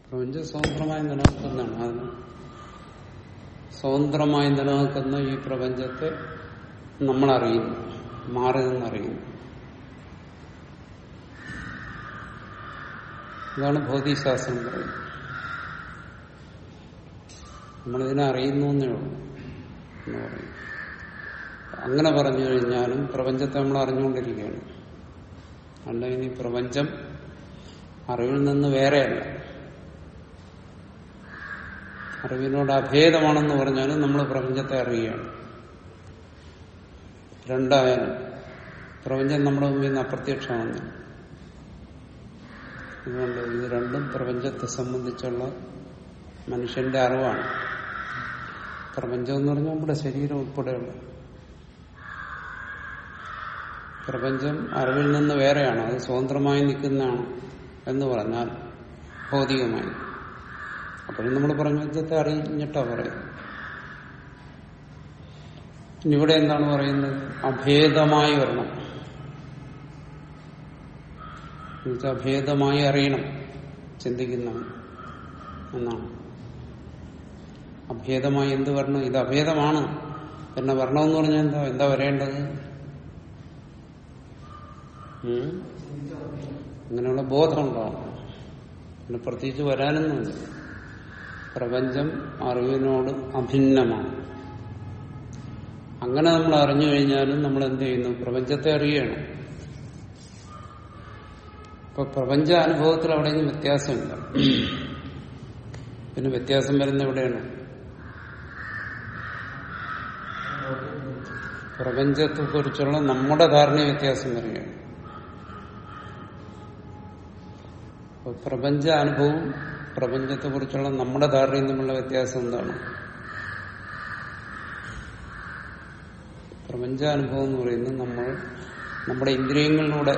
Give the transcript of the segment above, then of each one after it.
പ്രപഞ്ചം സ്വതന്ത്രമായി നിലനിൽക്കുന്നതാണ് അതിന് സ്വതന്ത്രമായി നിലനിൽക്കുന്ന ഈ പ്രപഞ്ചത്തെ നമ്മൾ അറിയുന്നു മാറി നിന്നറിയുന്നു ഇതാണ് ഭൗതികശാസ്ത്രം പറയുന്നത് നമ്മളിതിനെ അറിയുന്നു എന്നേ ഉള്ളൂ എന്ന് പറയും അങ്ങനെ പറഞ്ഞു കഴിഞ്ഞാലും പ്രപഞ്ചത്തെ നമ്മൾ അറിഞ്ഞുകൊണ്ടിരിക്കുകയാണ് അല്ല ഇനി പ്രപഞ്ചം അറിവിൽ നിന്ന് വേറെയല്ല അറിവിനോട് അഭേദമാണെന്ന് പറഞ്ഞാലും നമ്മൾ പ്രപഞ്ചത്തെ അറിയുകയാണ് രണ്ടായാലും പ്രപഞ്ചം നമ്മുടെ മുമ്പിൽ നിന്ന് അപ്രത്യക്ഷമാണ് അതുകൊണ്ട് ഇത് രണ്ടും പ്രപഞ്ചത്തെ സംബന്ധിച്ചുള്ള മനുഷ്യന്റെ അറിവാണ് പ്രപഞ്ചം എന്ന് പറഞ്ഞാൽ നമ്മുടെ ശരീരം ഉൾപ്പെടെയുള്ള പ്രപഞ്ചം അറിവിൽ നിന്ന് വേറെയാണ് അത് സ്വതന്ത്രമായി നിൽക്കുന്നതാണ് എന്ന് പറഞ്ഞാൽ ഭൗതികമായി അപ്പോഴും നമ്മൾ പ്രപഞ്ചത്തെ അറിഞ്ഞിട്ടാ പറയുന്നത് ഇനി ഇവിടെ എന്താണ് പറയുന്നത് അഭേദമായി വരണം എന്നുവെച്ചാൽ അഭേദമായി അറിയണം ചിന്തിക്കുന്നവൻ എന്നാണ് അഭേദമായി എന്ത് വരണം ഇത് അഭേദമാണ് പിന്നെ വരണമെന്ന് പറഞ്ഞാൽ എന്താ എന്താ വരേണ്ടത് ഉം? അങ്ങനെയുള്ള ബോധം ഉണ്ടാവും പിന്നെ പ്രത്യേകിച്ച് വരാനൊന്നുമില്ല പ്രപഞ്ചം അറിവിനോട് അഭിന്നമാണ് അങ്ങനെ നമ്മൾ അറിഞ്ഞു കഴിഞ്ഞാലും നമ്മൾ എന്ത് ചെയ്യുന്നു പ്രപഞ്ചത്തെ അറിയണം ഇപ്പൊ പ്രപഞ്ച അനുഭവത്തിൽ അവിടെയൊന്നും വ്യത്യാസമില്ല പിന്നെ വ്യത്യാസം വരുന്ന എവിടെയാണ് പ്രപഞ്ചത്തെ കുറിച്ചുള്ള നമ്മുടെ ധാരണ വ്യത്യാസം വരികയാണ് അപ്പൊ പ്രപഞ്ച അനുഭവം പ്രപഞ്ചത്തെ കുറിച്ചുള്ള നമ്മുടെ ധാരണയും തമ്മിലുള്ള വ്യത്യാസം എന്താണ് പ്രപഞ്ചാനുഭവം എന്ന് പറയുന്നത് നമ്മൾ നമ്മുടെ ഇന്ദ്രിയങ്ങളിലൂടെ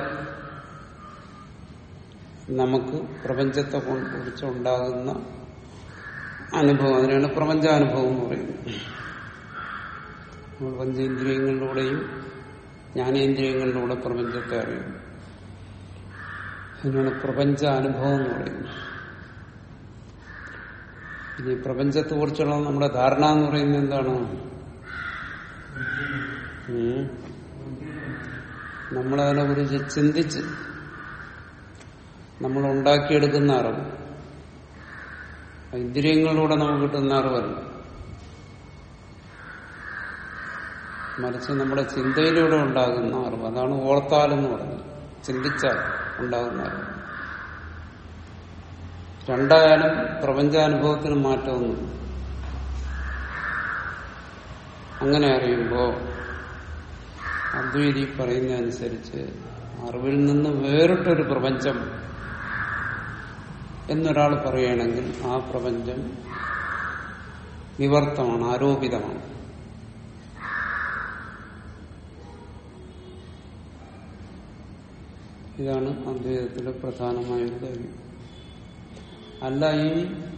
നമുക്ക് പ്രപഞ്ചത്തെ കുറിച്ച് ഉണ്ടാകുന്ന അനുഭവം അതിനാണ് പ്രപഞ്ചാനുഭവം എന്ന് പറയുന്നത് നമ്മൾ പഞ്ചേന്ദ്രിയങ്ങളിലൂടെയും ജ്ഞാനേന്ദ്രിയങ്ങളിലൂടെ പ്രപഞ്ചത്തെ അറിയുന്നു അതിനാണ് പ്രപഞ്ച അനുഭവം എന്ന് പറയുന്നത് ഇനി പ്രപഞ്ചത്തെ കുറിച്ചുള്ള നമ്മുടെ ധാരണ എന്ന് പറയുന്നത് എന്താണ് ഉം. നമ്മളതിനെ കുറിച്ച് ചിന്തിച്ച് നമ്മൾ ഉണ്ടാക്കിയെടുക്കുന്ന അറിവ് ഇന്ദ്രിയങ്ങളിലൂടെ നമുക്ക് കിട്ടുന്ന അറിവല്ല മറിച്ച് നമ്മുടെ ചിന്തയിലൂടെ ഉണ്ടാകുന്ന അറിവ് അതാണ് ഓർത്താലെന്ന് പറഞ്ഞത് ചിന്തിച്ചാൽ ഉണ്ടാകുന്ന അറിവ് രണ്ടായാലും പ്രപഞ്ചാനുഭവത്തിന് മാറ്റമൊന്നുമില്ല അങ്ങനെ അറിയുമ്പോൾ അദ്വൈതി പറയുന്നതനുസരിച്ച് അറിവിൽ നിന്ന് വേറിട്ടൊരു പ്രപഞ്ചം എന്നൊരാൾ പറയുകയാണെങ്കിൽ ആ പ്രപഞ്ചം വിവർത്തമാണ് ആരോപിതമാണ് ഇതാണ് അദ്വൈതത്തിലെ പ്രധാനമായ ഒരു കാര്യം അല്ല ഈ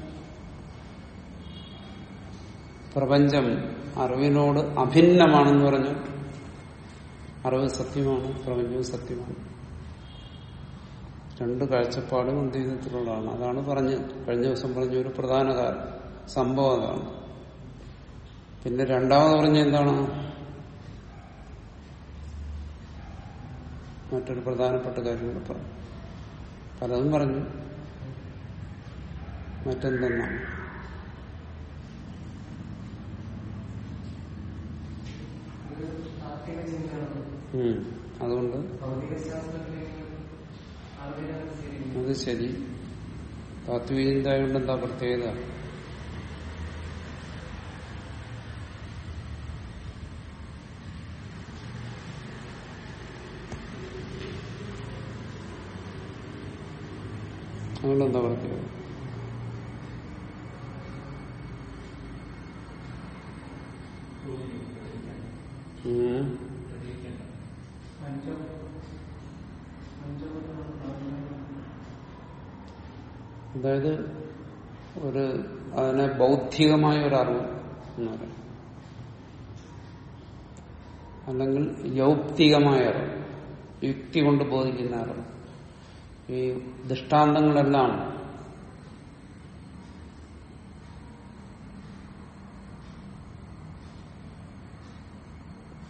പ്രപഞ്ചം അറിവിനോട് അഭിന്നമാണെന്ന് പറഞ്ഞു അറിവ് സത്യമാണ് പ്രപഞ്ചവും സത്യമാണ് രണ്ട് കാഴ്ചപ്പാടും അദ്വൈതത്തിലുള്ളതാണ് അതാണ് പറഞ്ഞ് കഴിഞ്ഞ ദിവസം പറഞ്ഞ ഒരു പ്രധാന കാര്യം സംഭവം അതാണ് പിന്നെ രണ്ടാമത് പറഞ്ഞ എന്താണ് മറ്റൊരു പ്രധാനപ്പെട്ട കാര്യം കൂടെ പറഞ്ഞു പലതും പറഞ്ഞു മറ്റെന്തെന്നാണ് ഉം. അതുകൊണ്ട് അത് ശരി താത്വിക ചിന്തായോണ്ട് എന്താ പ്രത്യേകത അതുകൊണ്ട് എന്താ പ്രത്യേകത ഉം. അതായത് ഒരു അതിനെ ബൗദ്ധികമായ ഒരു അറിവ് എന്ന് പറയും അല്ലെങ്കിൽ യൗക്തികമായ അറിവ് യുക്തി കൊണ്ട് ബോധിക്കുന്ന അറിവ് ഈ ദൃഷ്ടാന്തങ്ങളെല്ലാം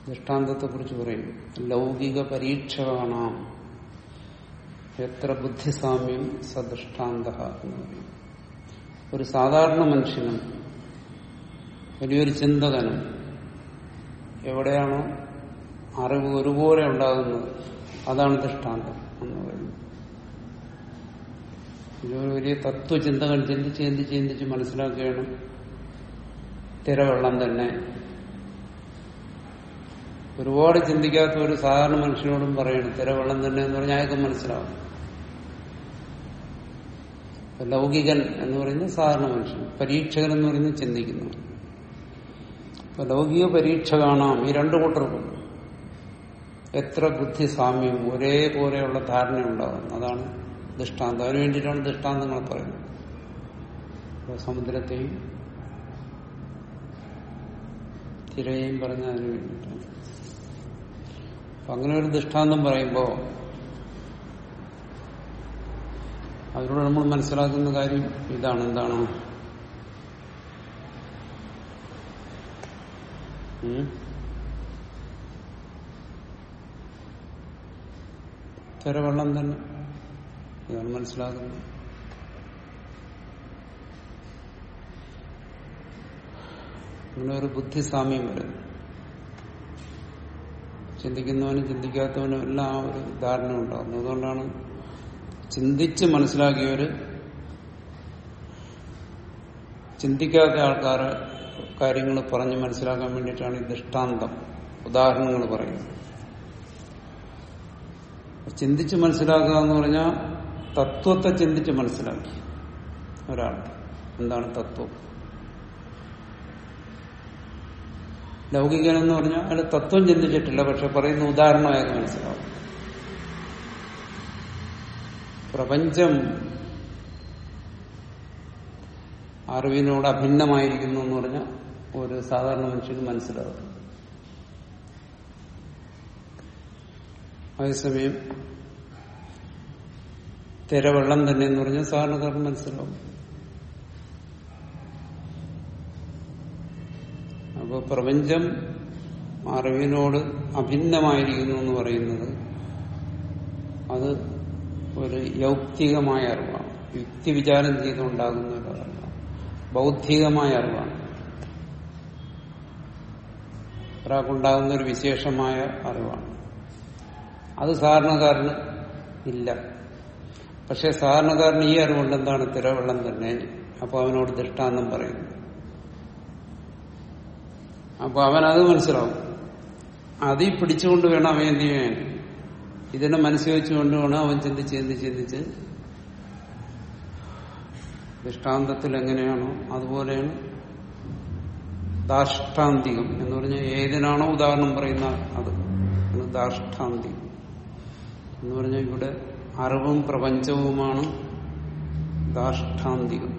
ദൃഷ്ടാന്തത്തെ കുറിച്ച് പറയും ലൗകിക പരീക്ഷ കാണാം എത്ര ബുദ്ധിസാമ്യം സദൃഷ്ടാന്ത എന്ന് പറയും ഒരു സാധാരണ മനുഷ്യനും വലിയൊരു ചിന്തകനും എവിടെയാണോ അറിവ് ഒരുപോലെ ഉണ്ടാകുന്നത് അതാണ് ദൃഷ്ടാന്തം എന്ന് പറയുന്നത് ഇതൊരു വലിയ തത്വചിന്തകൻ ചിന്തിച്ച് ചിന്തിച്ച് ചിന്തിച്ച് മനസ്സിലാക്കുകയാണ് തിരവെള്ളം തന്നെ ഒരുപാട് ചിന്തിക്കാത്ത ഒരു സാധാരണ മനുഷ്യനോടും പറയണം തിരവെള്ളം തന്നെ എന്ന് പറഞ്ഞാൽ അയാൾക്ക് മനസ്സിലാവും ലൗകികൻ എന്ന് പറയുന്നത് സാധാരണ മനുഷ്യൻ പരീക്ഷകൻ എന്ന് പറയുന്നത് ചിന്തിക്കുന്നു അപ്പൊ ലൗകിക പരീക്ഷ കാണാം ഈ രണ്ടു കൂട്ടർക്കും എത്ര ബുദ്ധി സാമ്യം ഒരേപോലെയുള്ള ധാരണ ഉണ്ടാകും അതാണ് ദൃഷ്ടാന്തം അതിനു വേണ്ടിയിട്ടാണ് ദൃഷ്ടാന്തങ്ങൾ പറയുന്നത് അപ്പൊ സമുദ്രത്തെയും തിരയെയും പറഞ്ഞ അതിനു വേണ്ടിയിട്ടാണ് അപ്പൊ അങ്ങനെ ഒരു ദൃഷ്ടാന്തം പറയുമ്പോ അതിലൂടെ നമ്മൾ മനസ്സിലാക്കുന്ന കാര്യം ഇതാണ് എന്താണ് ഉം? തിരവെള്ളം തന്നെ ഇതാണ് മനസ്സിലാക്കുന്നത് അങ്ങനെ ഒരു ബുദ്ധിസാമ്യം വരുന്നു ചിന്തിക്കുന്നവനും ചിന്തിക്കാത്തവനും എല്ലാം ആ ഒരു ധാരണ ഉണ്ടാകുന്നു അതുകൊണ്ടാണ് ചിന്തിച്ച് മനസ്സിലാക്കിയവര് ചിന്തിക്കാത്ത ആൾക്കാർ കാര്യങ്ങൾ പറഞ്ഞ് മനസ്സിലാക്കാൻ വേണ്ടിയിട്ടാണ് ഈ ദൃഷ്ടാന്തം ഉദാഹരണങ്ങൾ പറയുന്നത് ചിന്തിച്ച് മനസ്സിലാക്കുക എന്ന് പറഞ്ഞാൽ തത്വത്തെ ചിന്തിച്ച് മനസ്സിലാക്കി ഒരാൾ എന്താണ് തത്വം ലൗകികൻ എന്ന് പറഞ്ഞാൽ അയാൾ തത്വം ചിന്തിച്ചിട്ടില്ല പക്ഷെ പറയുന്ന ഉദാഹരണം അയാൾക്ക് മനസ്സിലാവും പ്രപഞ്ചം അറിവിനോട് അഭിന്നമായിരിക്കുന്നു എന്ന് പറഞ്ഞാൽ ഒരു സാധാരണ മനുഷ്യന് മനസ്സിലാവും അതേസമയം തിരവെള്ളം തന്നെ എന്ന് പറഞ്ഞാൽ സാധാരണക്കാരന് മനസ്സിലാവും അപ്പൊ പ്രപഞ്ചം അറിവിനോട് അഭിന്നമായിരിക്കുന്നു എന്ന് പറയുന്നത് അത് ഒരു യൗക്തികമായ അറിവാണ് യുക്തി വിചാരം ചെയ്തുണ്ടാകുന്ന ഒരു അറിവാണ് ബൗദ്ധികമായ അറിവാണ് ഒരാൾക്കുണ്ടാകുന്ന ഒരു വിശേഷമായ അറിവാണ് അത് സാധാരണക്കാരന് ഇല്ല പക്ഷെ സാധാരണക്കാരന് ഈ അറിവുണ്ട് എന്താണ് തിരവെള്ളം തന്നെ അപ്പൊ അവനോട് ദൃഷ്ടാന്തം പറയുന്നു അപ്പൊ അവൻ അത് മനസ്സിലാവും അതിൽ പിടിച്ചുകൊണ്ട് വേണം അവൻ എന്ത് ചെയ്യാൻ ഇതിനെ മനസ്സിൽ വെച്ചുകൊണ്ട് വേണം അവൻ ചിന്തിച്ച് ചിന്തിച്ച് ചിന്തിച്ച് ദൃഷ്ടാന്തത്തിൽ എങ്ങനെയാണോ അതുപോലെയാണ് ദാഷ്ടാന്തികം എന്ന് പറഞ്ഞാൽ ഏതിനാണോ ഉദാഹരണം പറയുന്ന അത് അത് ദാഷ്ടാന്തികം എന്ന് പറഞ്ഞാൽ ഇവിടെ അറിവും പ്രപഞ്ചവുമാണ് ദാഷ്ടാന്തികം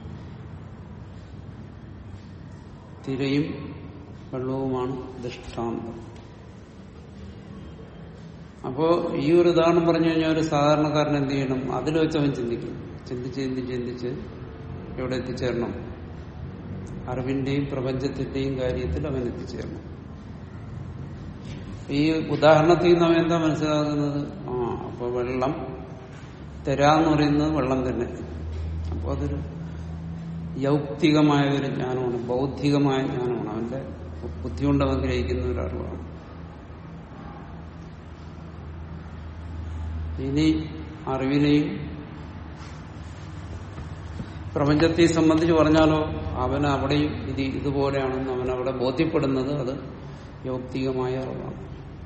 തിരയും വെള്ളവുമാണ് ദൃഷ്ടാന്തം അപ്പോ ഈ ഒരു ഉദാഹരണം പറഞ്ഞു കഴിഞ്ഞാൽ ഒരു സാധാരണക്കാരൻ എന്ത് ചെയ്യണം അതിൽ വെച്ച് അവൻ ചിന്തിക്കണം ചിന്തിച്ച് ചിന്തിച്ച് ചിന്തിച്ച് എവിടെ എത്തിച്ചേരണം അറിവിന്റെയും പ്രപഞ്ചത്തിന്റെയും കാര്യത്തിൽ അവൻ എത്തിച്ചേരണം ഈ ഉദാഹരണത്തിൽ നിന്ന് അവൻ എന്താ മനസ്സിലാകുന്നത് ആ അപ്പൊ വെള്ളം തരാന്ന് പറയുന്നത് വെള്ളം തന്നെ അപ്പൊ അതൊരു യൗക്തികമായ ഒരു ജ്ഞാനമാണ് ബൗദ്ധികമായ ജ്ഞാനമാണ് അവന്റെ ബുദ്ധി കൊണ്ട് അവൻ ഗ്രഹിക്കുന്ന ഒരു അറിവാണ് ഇനി അറിവിനെയും പ്രപഞ്ചത്തെ സംബന്ധിച്ച് പറഞ്ഞാലോ അവൻ അവിടെയും ഇത് ഇതുപോലെയാണെന്ന് അവൻ അവിടെ ബോധ്യപ്പെടുന്നത് അത് യൗക്തികമായ അറിവാണ്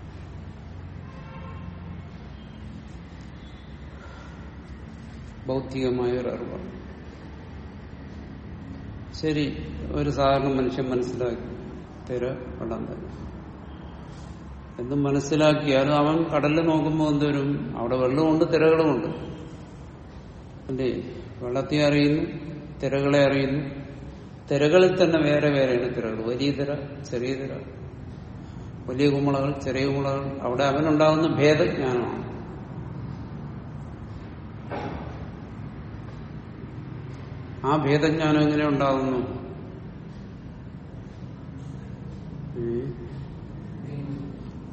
ബൗദ്ധികമായ ഒരു അറിവാണ് ശരി ഒരു സാധാരണ മനുഷ്യൻ മനസ്സിലാക്കി തിര വെള്ളം തന്നെ എന്ന് മനസ്സിലാക്കിയാലും അവൻ കടലിൽ നോക്കുമ്പോൾ എന്തോരും അവിടെ വെള്ളമുണ്ട് തിരകളുമുണ്ട് അല്ലേ വെള്ളത്തെ അറിയുന്നു തിരകളെ അറിയുന്നു തിരകളിൽ തന്നെ വേറെ വേറെയാണ് തിരകൾ വലിയ തിര ചെറിയ തിര വലിയ കുമ്പളകൾ ചെറിയ കുമ്പളകൾ അവിടെ അവനുണ്ടാകുന്ന ഭേദജ്ഞാനമാണ് ആ ഭേദജ്ഞാനം എങ്ങനെ ഉണ്ടാകുന്നു ഉം.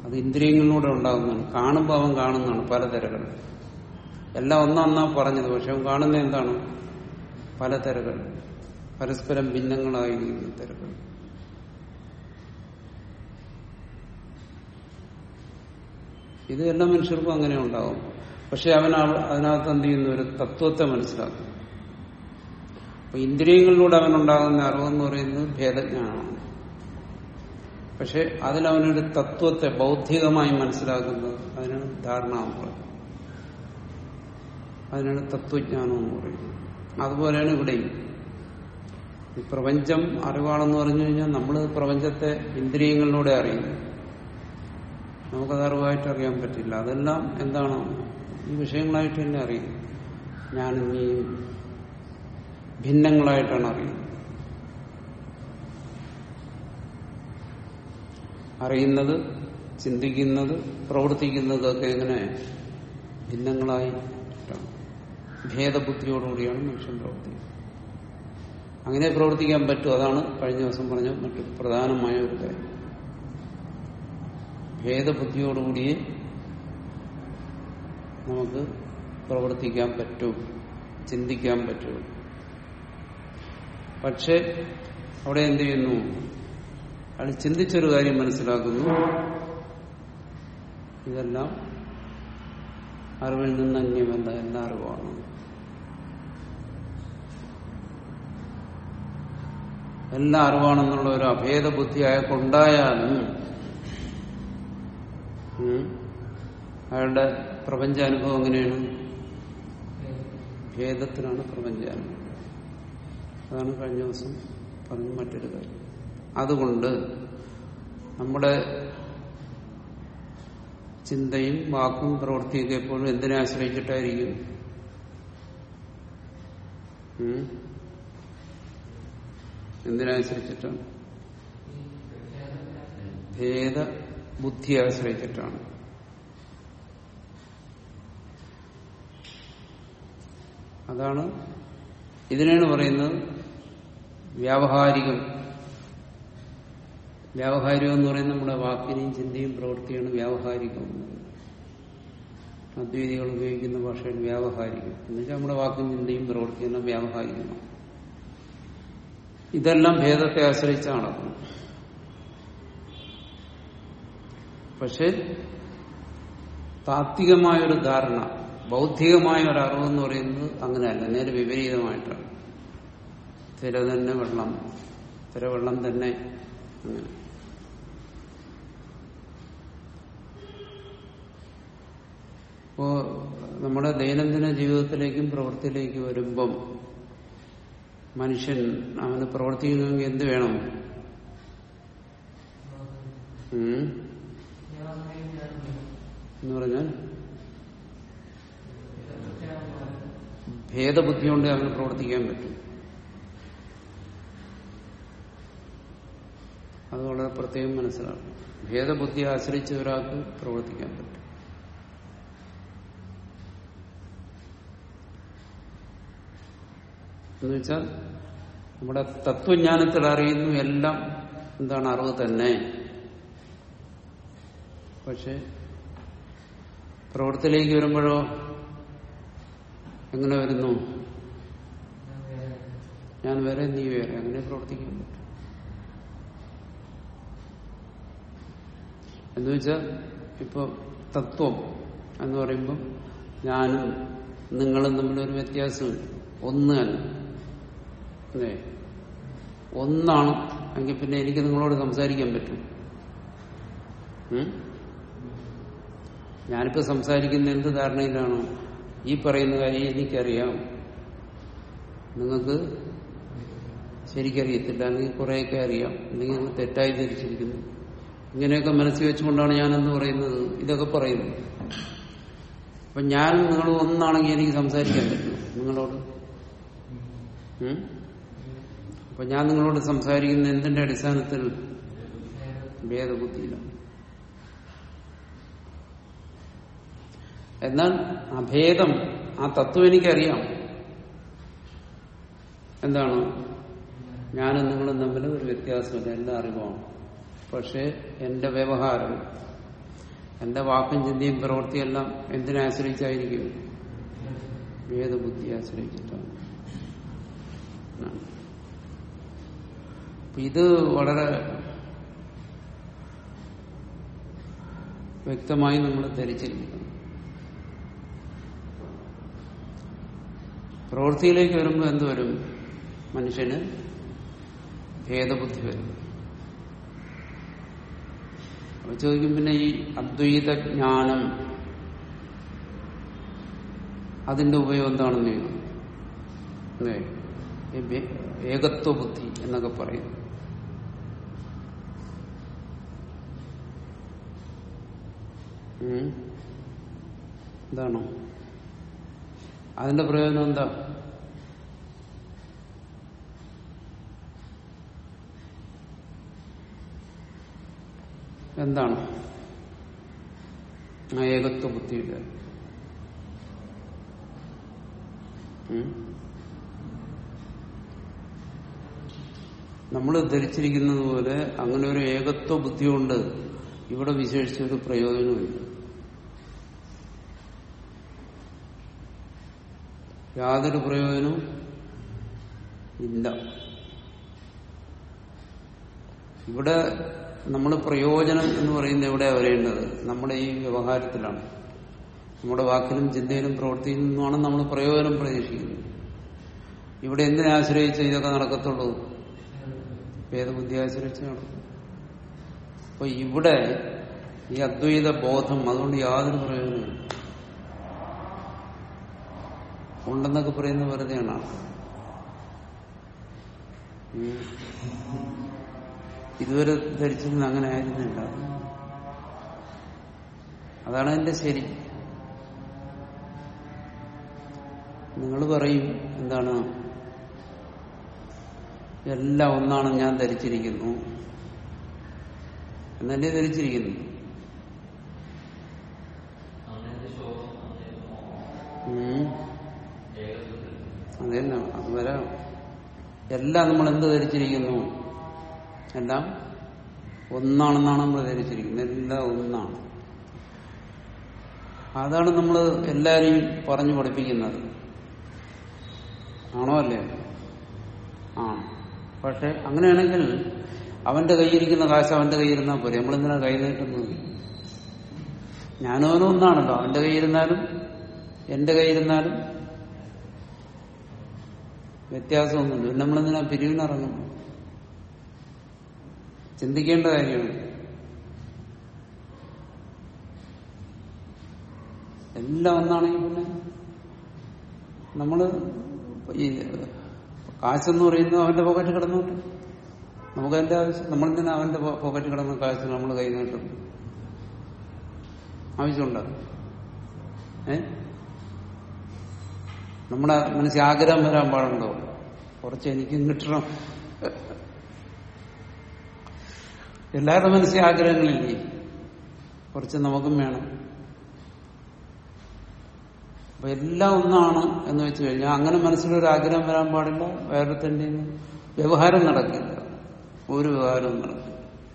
അത് ഇന്ദ്രിയങ്ങളിലൂടെ ഉണ്ടാകുന്നതാണ് കാണുമ്പോൾ അവൻ കാണുന്നതാണ് പല തിരകൾ എല്ലാം ഒന്നൊന്നാ പറഞ്ഞത് പക്ഷെ അവൻ കാണുന്ന എന്താണ് പല തിരകൾ പരസ്പരം ഭിന്നങ്ങളായിരിക്കുന്ന തിരകൾ ഇത് എല്ലാ മനുഷ്യർക്കും അങ്ങനെ ഉണ്ടാവും പക്ഷെ അവൻ അവ- അതിനകത്ത് എന്ത് ചെയ്യുന്നു ഒരു തത്വത്തെ മനസ്സിലാക്കും അപ്പൊ ഇന്ദ്രിയങ്ങളിലൂടെ അവനുണ്ടാകുന്ന അറിവെന്ന് പറയുന്നത് ഭേദജ്ഞാനമാണ് പക്ഷെ അതിലവനൊരു തത്വത്തെ ബൗദ്ധികമായി മനസ്സിലാക്കുന്നത് അതിനാണ് ധാരണ എന്ന് പറയുന്നത് അതിനാണ് തത്വജ്ഞാനം എന്ന് പറയുന്നത് അതുപോലെയാണ് ഇവിടെയും ഈ പ്രപഞ്ചം അറിവാണെന്ന് പറഞ്ഞു കഴിഞ്ഞാൽ നമ്മൾ പ്രപഞ്ചത്തെ ഇന്ദ്രിയങ്ങളിലൂടെ അറിയുന്നു നമുക്കത് അറിവായിട്ട് അറിയാൻ പറ്റില്ല അതെല്ലാം എന്താണ് ഈ വിഷയങ്ങളായിട്ട് തന്നെ അറിയുന്നു ഞാനും നീയും ഭിന്നങ്ങളായിട്ടാണ് അറിയുന്നത് അറിയുന്നത് ചിന്തിക്കുന്നത് പ്രവർത്തിക്കുന്നതൊക്കെ എങ്ങനെ ഭിന്നങ്ങളായിട്ടാണ് ഭേദബുദ്ധിയോടുകൂടിയാണ് മനുഷ്യൻ പ്രവർത്തിക്കുന്നത് അങ്ങനെ പ്രവർത്തിക്കാൻ പറ്റും അതാണ് കഴിഞ്ഞ ദിവസം പറഞ്ഞ മറ്റൊരു പ്രധാനമായ ഒരു കാര്യം ഭേദബുദ്ധിയോടുകൂടിയേ നമുക്ക് പ്രവർത്തിക്കാൻ പറ്റൂ ചിന്തിക്കാൻ പറ്റൂ പക്ഷെ അവിടെ എന്ത് ചെയ്യുന്നു അയാൾ ചിന്തിച്ചൊരു കാര്യം മനസ്സിലാക്കുന്നു ഇതെല്ലാം അറിവിൽ നിന്ന് അന്യമല്ല എല്ലാ അറിവാണ് എല്ലാ അറിവാണെന്നുള്ള ഒരു അഭേദ ബുദ്ധി അയാൾക്കുണ്ടായാലും ഉം, അയാളുടെ പ്രപഞ്ചാനുഭവം എങ്ങനെയാണ് ഭേദത്തിനാണ് പ്രപഞ്ചാനുഭവം അതാണ് കഴിഞ്ഞ ദിവസം പറഞ്ഞ മറ്റൊരു കാര്യം അതുകൊണ്ട് നമ്മുടെ ചിന്തയും വാക്കും പ്രവൃത്തിയൊക്കെ എപ്പോഴും എന്തിനെ ആശ്രയിച്ചിട്ടായിരിക്കും ഉം? എന്തിനെ ആശ്രയിച്ചിട്ടാണ് ഭേദ ബുദ്ധിയെ ആശ്രയിച്ചിട്ടാണ് അതാണ് ഇതിനാണ് പറയുന്നത് വ്യാവഹാരികം വ്യാവഹാരികം എന്ന് പറയുന്നത് നമ്മുടെ വാക്കിനെയും ചിന്തയും പ്രവൃത്തിയാണ് വ്യാവഹാരികം എന്ന് പറയുന്നത്. അദ്വൈതികൾ ഉപയോഗിക്കുന്ന ഭാഷയിൽ വ്യാവഹാരികം എന്നുവെച്ചാൽ നമ്മുടെ വാക്കും ചിന്തയും പ്രവൃത്തിയെല്ലാം വ്യാവഹാരികമാണ് ഇതെല്ലാം ഭേദത്തെ ആശ്രയിച്ച് നടക്കുന്നു പക്ഷെ താത്വികമായൊരു ധാരണ ബൗദ്ധികമായ ഒരു അറിവെന്ന് പറയുന്നത് അങ്ങനെയല്ല നേരെ വിപരീതമായിട്ടാണ് തിര തന്നെ വെള്ളം തിര വെള്ളം തന്നെ അങ്ങനെ അപ്പോ നമ്മുടെ ദൈനംദിന ജീവിതത്തിലേക്കും പ്രവൃത്തിയിലേക്കും വരുമ്പം മനുഷ്യൻ അവന് പ്രവർത്തിക്കണമെങ്കിൽ എന്ത് വേണം ഉം? എന്ന് പറഞ്ഞാൽ ഭേദബുദ്ധി കൊണ്ട് അവന് പ്രവർത്തിക്കാൻ പറ്റും അത് വളരെ പ്രത്യേകം മനസ്സിലാക്കും ഭേദബുദ്ധിയെ ആശ്രയിച്ച് ഒരാൾക്ക് പ്രവർത്തിക്കാൻ പറ്റും എന്നുവെച്ചാൽ നമ്മുടെ തത്വജ്ഞാനത്തിൽ അറിയുന്നു എല്ലാം എന്താണ് അറിവ് തന്നെ പക്ഷെ പ്രവൃത്തിയിലേക്ക് വരുമ്പോഴോ എങ്ങനെ വരുന്നു ഞാൻ വേറെ നീ വേറെ അങ്ങനെ പ്രവർത്തിക്കാൻ പറ്റും എന്നുവെച്ചാൽ ഇപ്പൊ തത്വം എന്ന് പറയുമ്പോൾ ഞാനും നിങ്ങളും തമ്മിലൊരു വ്യത്യാസമില്ല ഒന്ന് തന്നെ അല്ലേ ഒന്നാണ് എങ്കിൽ പിന്നെ എനിക്ക് നിങ്ങളോട് സംസാരിക്കാൻ പറ്റും ഉം? ഞാനിപ്പോ സംസാരിക്കുന്ന എന്ത് ധാരണയിലാണ് ഈ പറയുന്ന കാര്യം എനിക്കറിയാം നിങ്ങൾക്ക് ശരിക്കറിയത്തില്ല അല്ലെങ്കിൽ കുറേയൊക്കെ അറിയാം അല്ലെങ്കിൽ നിങ്ങൾ തെറ്റായി ധരിച്ചിരിക്കുന്നു ഇങ്ങനെയൊക്കെ മനസ്സിൽ വെച്ചുകൊണ്ടാണ് ഞാനെന്ന് പറയുന്നത് ഇതൊക്കെ പറയുന്നത് അപ്പൊ ഞാൻ നിങ്ങൾ ഒന്നാണെങ്കിൽ എനിക്ക് സംസാരിക്കാൻ പറ്റും നിങ്ങളോട് ഉം? അപ്പൊ ഞാൻ നിങ്ങളോട് സംസാരിക്കുന്ന എന്തിന്റെ അടിസ്ഥാനത്തിൽ ഭേദബുദ്ധിയിലാണ് എന്നാൽ അഭേദം ആ തത്വം എനിക്കറിയാം എന്താണ് ഞാനും നിങ്ങളും തമ്മിൽ ഒരു വ്യത്യാസമില്ല എല്ലാ അറിവാണ് പക്ഷെ എന്റെ വ്യവഹാരം എന്റെ വാക്കും ചിന്തയും പ്രവൃത്തിയെല്ലാം എന്തിനെ ആശ്രയിച്ചായിരിക്കും വേദബുദ്ധിയെ ആശ്രയിച്ചിട്ടാണ് ആണ്. അപ്പൊ ഇത് വളരെ വ്യക്തമായി നമ്മൾ ധരിച്ചിരിക്കുന്നു പ്രവൃത്തിയിലേക്ക് വരുമ്പോൾ എന്ത് വരും മനുഷ്യന് ഭേദബുദ്ധി വരും അപ്പൊ ചോദിക്കും പിന്നെ ഈ അദ്വൈത ജ്ഞാനം അതിന്റെ ഉപയോഗം എന്താണെന്ന് ചോദിക്കും അല്ലേ? ഈ ഭേ- ഏകത്വ ബുദ്ധി എന്നൊക്കെ പറയും ഉം. എന്താണോ അതിന്റെ പ്രയോജനം എന്താ എന്താണ് ആ ഏകത്വ ബുദ്ധിയുടെ ഉം? നമ്മൾ ധരിച്ചിരിക്കുന്നത് പോലെ അങ്ങനെ ഒരു ഏകത്വ ബുദ്ധി കൊണ്ട് ഇവിടെ വിശേഷിച്ചൊരു പ്രയോജനമില്ല യാതൊരു പ്രയോജനവും ഇല്ല ഇവിടെ നമ്മൾ പ്രയോജനം എന്ന് പറയുന്നത് എവിടെയാണ് വരേണ്ടത് നമ്മുടെ ഈ വ്യവഹാരത്തിലാണ് നമ്മുടെ വാക്കിലും ചിന്തയിലും പ്രവൃത്തിയിൽ നിന്നുമാണ് നമ്മൾ പ്രയോജനം പ്രതീക്ഷിക്കുന്നത് ഇവിടെ എന്തിനെ ആശ്രയിച്ച് ഇതൊക്കെ നടക്കത്തുള്ളൂ വേദബുദ്ധി ആശ്രയിച്ച് നടക്കും അപ്പൊ ഇവിടെ ഈ അദ്വൈത ബോധം അതുകൊണ്ട് യാതൊരു പ്രയോജനമില്ല ഉണ്ടെന്നൊക്കെ പറയുന്നത് വെറുതെയാണ് ഉം. ഇതുവരെ ധരിച്ചിരുന്ന അങ്ങനെ ആയിരുന്നില്ല അതാണ് എന്റെ ശരി നിങ്ങൾ പറയും എന്താണ് എല്ലാം ഒന്നാണ് ഞാൻ ധരിച്ചിരിക്കുന്നു എന്നല്ലേ ധരിച്ചിരിക്കുന്നു ഉം. അതന്നെ അത് വരാം എല്ലാം നമ്മൾ എന്ത് ധരിച്ചിരിക്കുന്നു എല്ലാം ഒന്നാണെന്നാണ് നമ്മൾ ധരിച്ചിരിക്കുന്നത് എല്ലാം ഒന്നാണ് അതാണ് നമ്മൾ എല്ലാരെയും പറഞ്ഞു പഠിപ്പിക്കുന്നത് ആണോ അല്ലേ ആ പക്ഷെ അങ്ങനെയാണെങ്കിൽ അവന്റെ കയ്യിരിക്കുന്ന കാശ് അവന്റെ കയ്യിരുന്നാൽ പോരെ നമ്മളെന്തിനാ കൈ നീട്ടുന്നത് ഞാനോനും ഒന്നാണല്ലോ അവന്റെ കയ്യിരുന്നാലും എന്റെ കയ്യിരുന്നാലും വ്യത്യാസമൊന്നുമില്ല പിന്നെ നമ്മളെന്തിനാ പിരിവിനിറങ്ങുന്നു ചിന്തിക്കേണ്ട കാര്യമാണ് എല്ലാം ഒന്നാണെങ്കിൽ പിന്നെ നമ്മള് ഈ കാശെന്ന് പറയുന്നത് അവന്റെ പോക്കറ്റ് കിടന്നോട്ടെ നമുക്ക് അതിന്റെ ആവശ്യം നമ്മളെന്തിനാ അവന്റെ പോക്കറ്റ് കിടന്ന കാശ് നമ്മൾ കൈ നീട്ടും ആവശ്യമുണ്ടോ ഏ നമ്മുടെ മനസ്സിൽ ആഗ്രഹം വരാൻ പാടുണ്ടോ കുറച്ച് എനിക്കും കിട്ടണം എല്ലാവരുടെ മനസ്സിൽ ആഗ്രഹങ്ങളില്ലേ കുറച്ച് നമുക്കും വേണം അപ്പൊ എല്ലാം ഒന്നാണ് എന്ന് വെച്ച് കഴിഞ്ഞാൽ അങ്ങനെ മനസ്സിലൊരു ആഗ്രഹം വരാൻ പാടില്ല വേറെ തന്നെ വ്യവഹാരം നടക്കില്ല ഒരു വ്യവഹാരവും നടക്കില്ല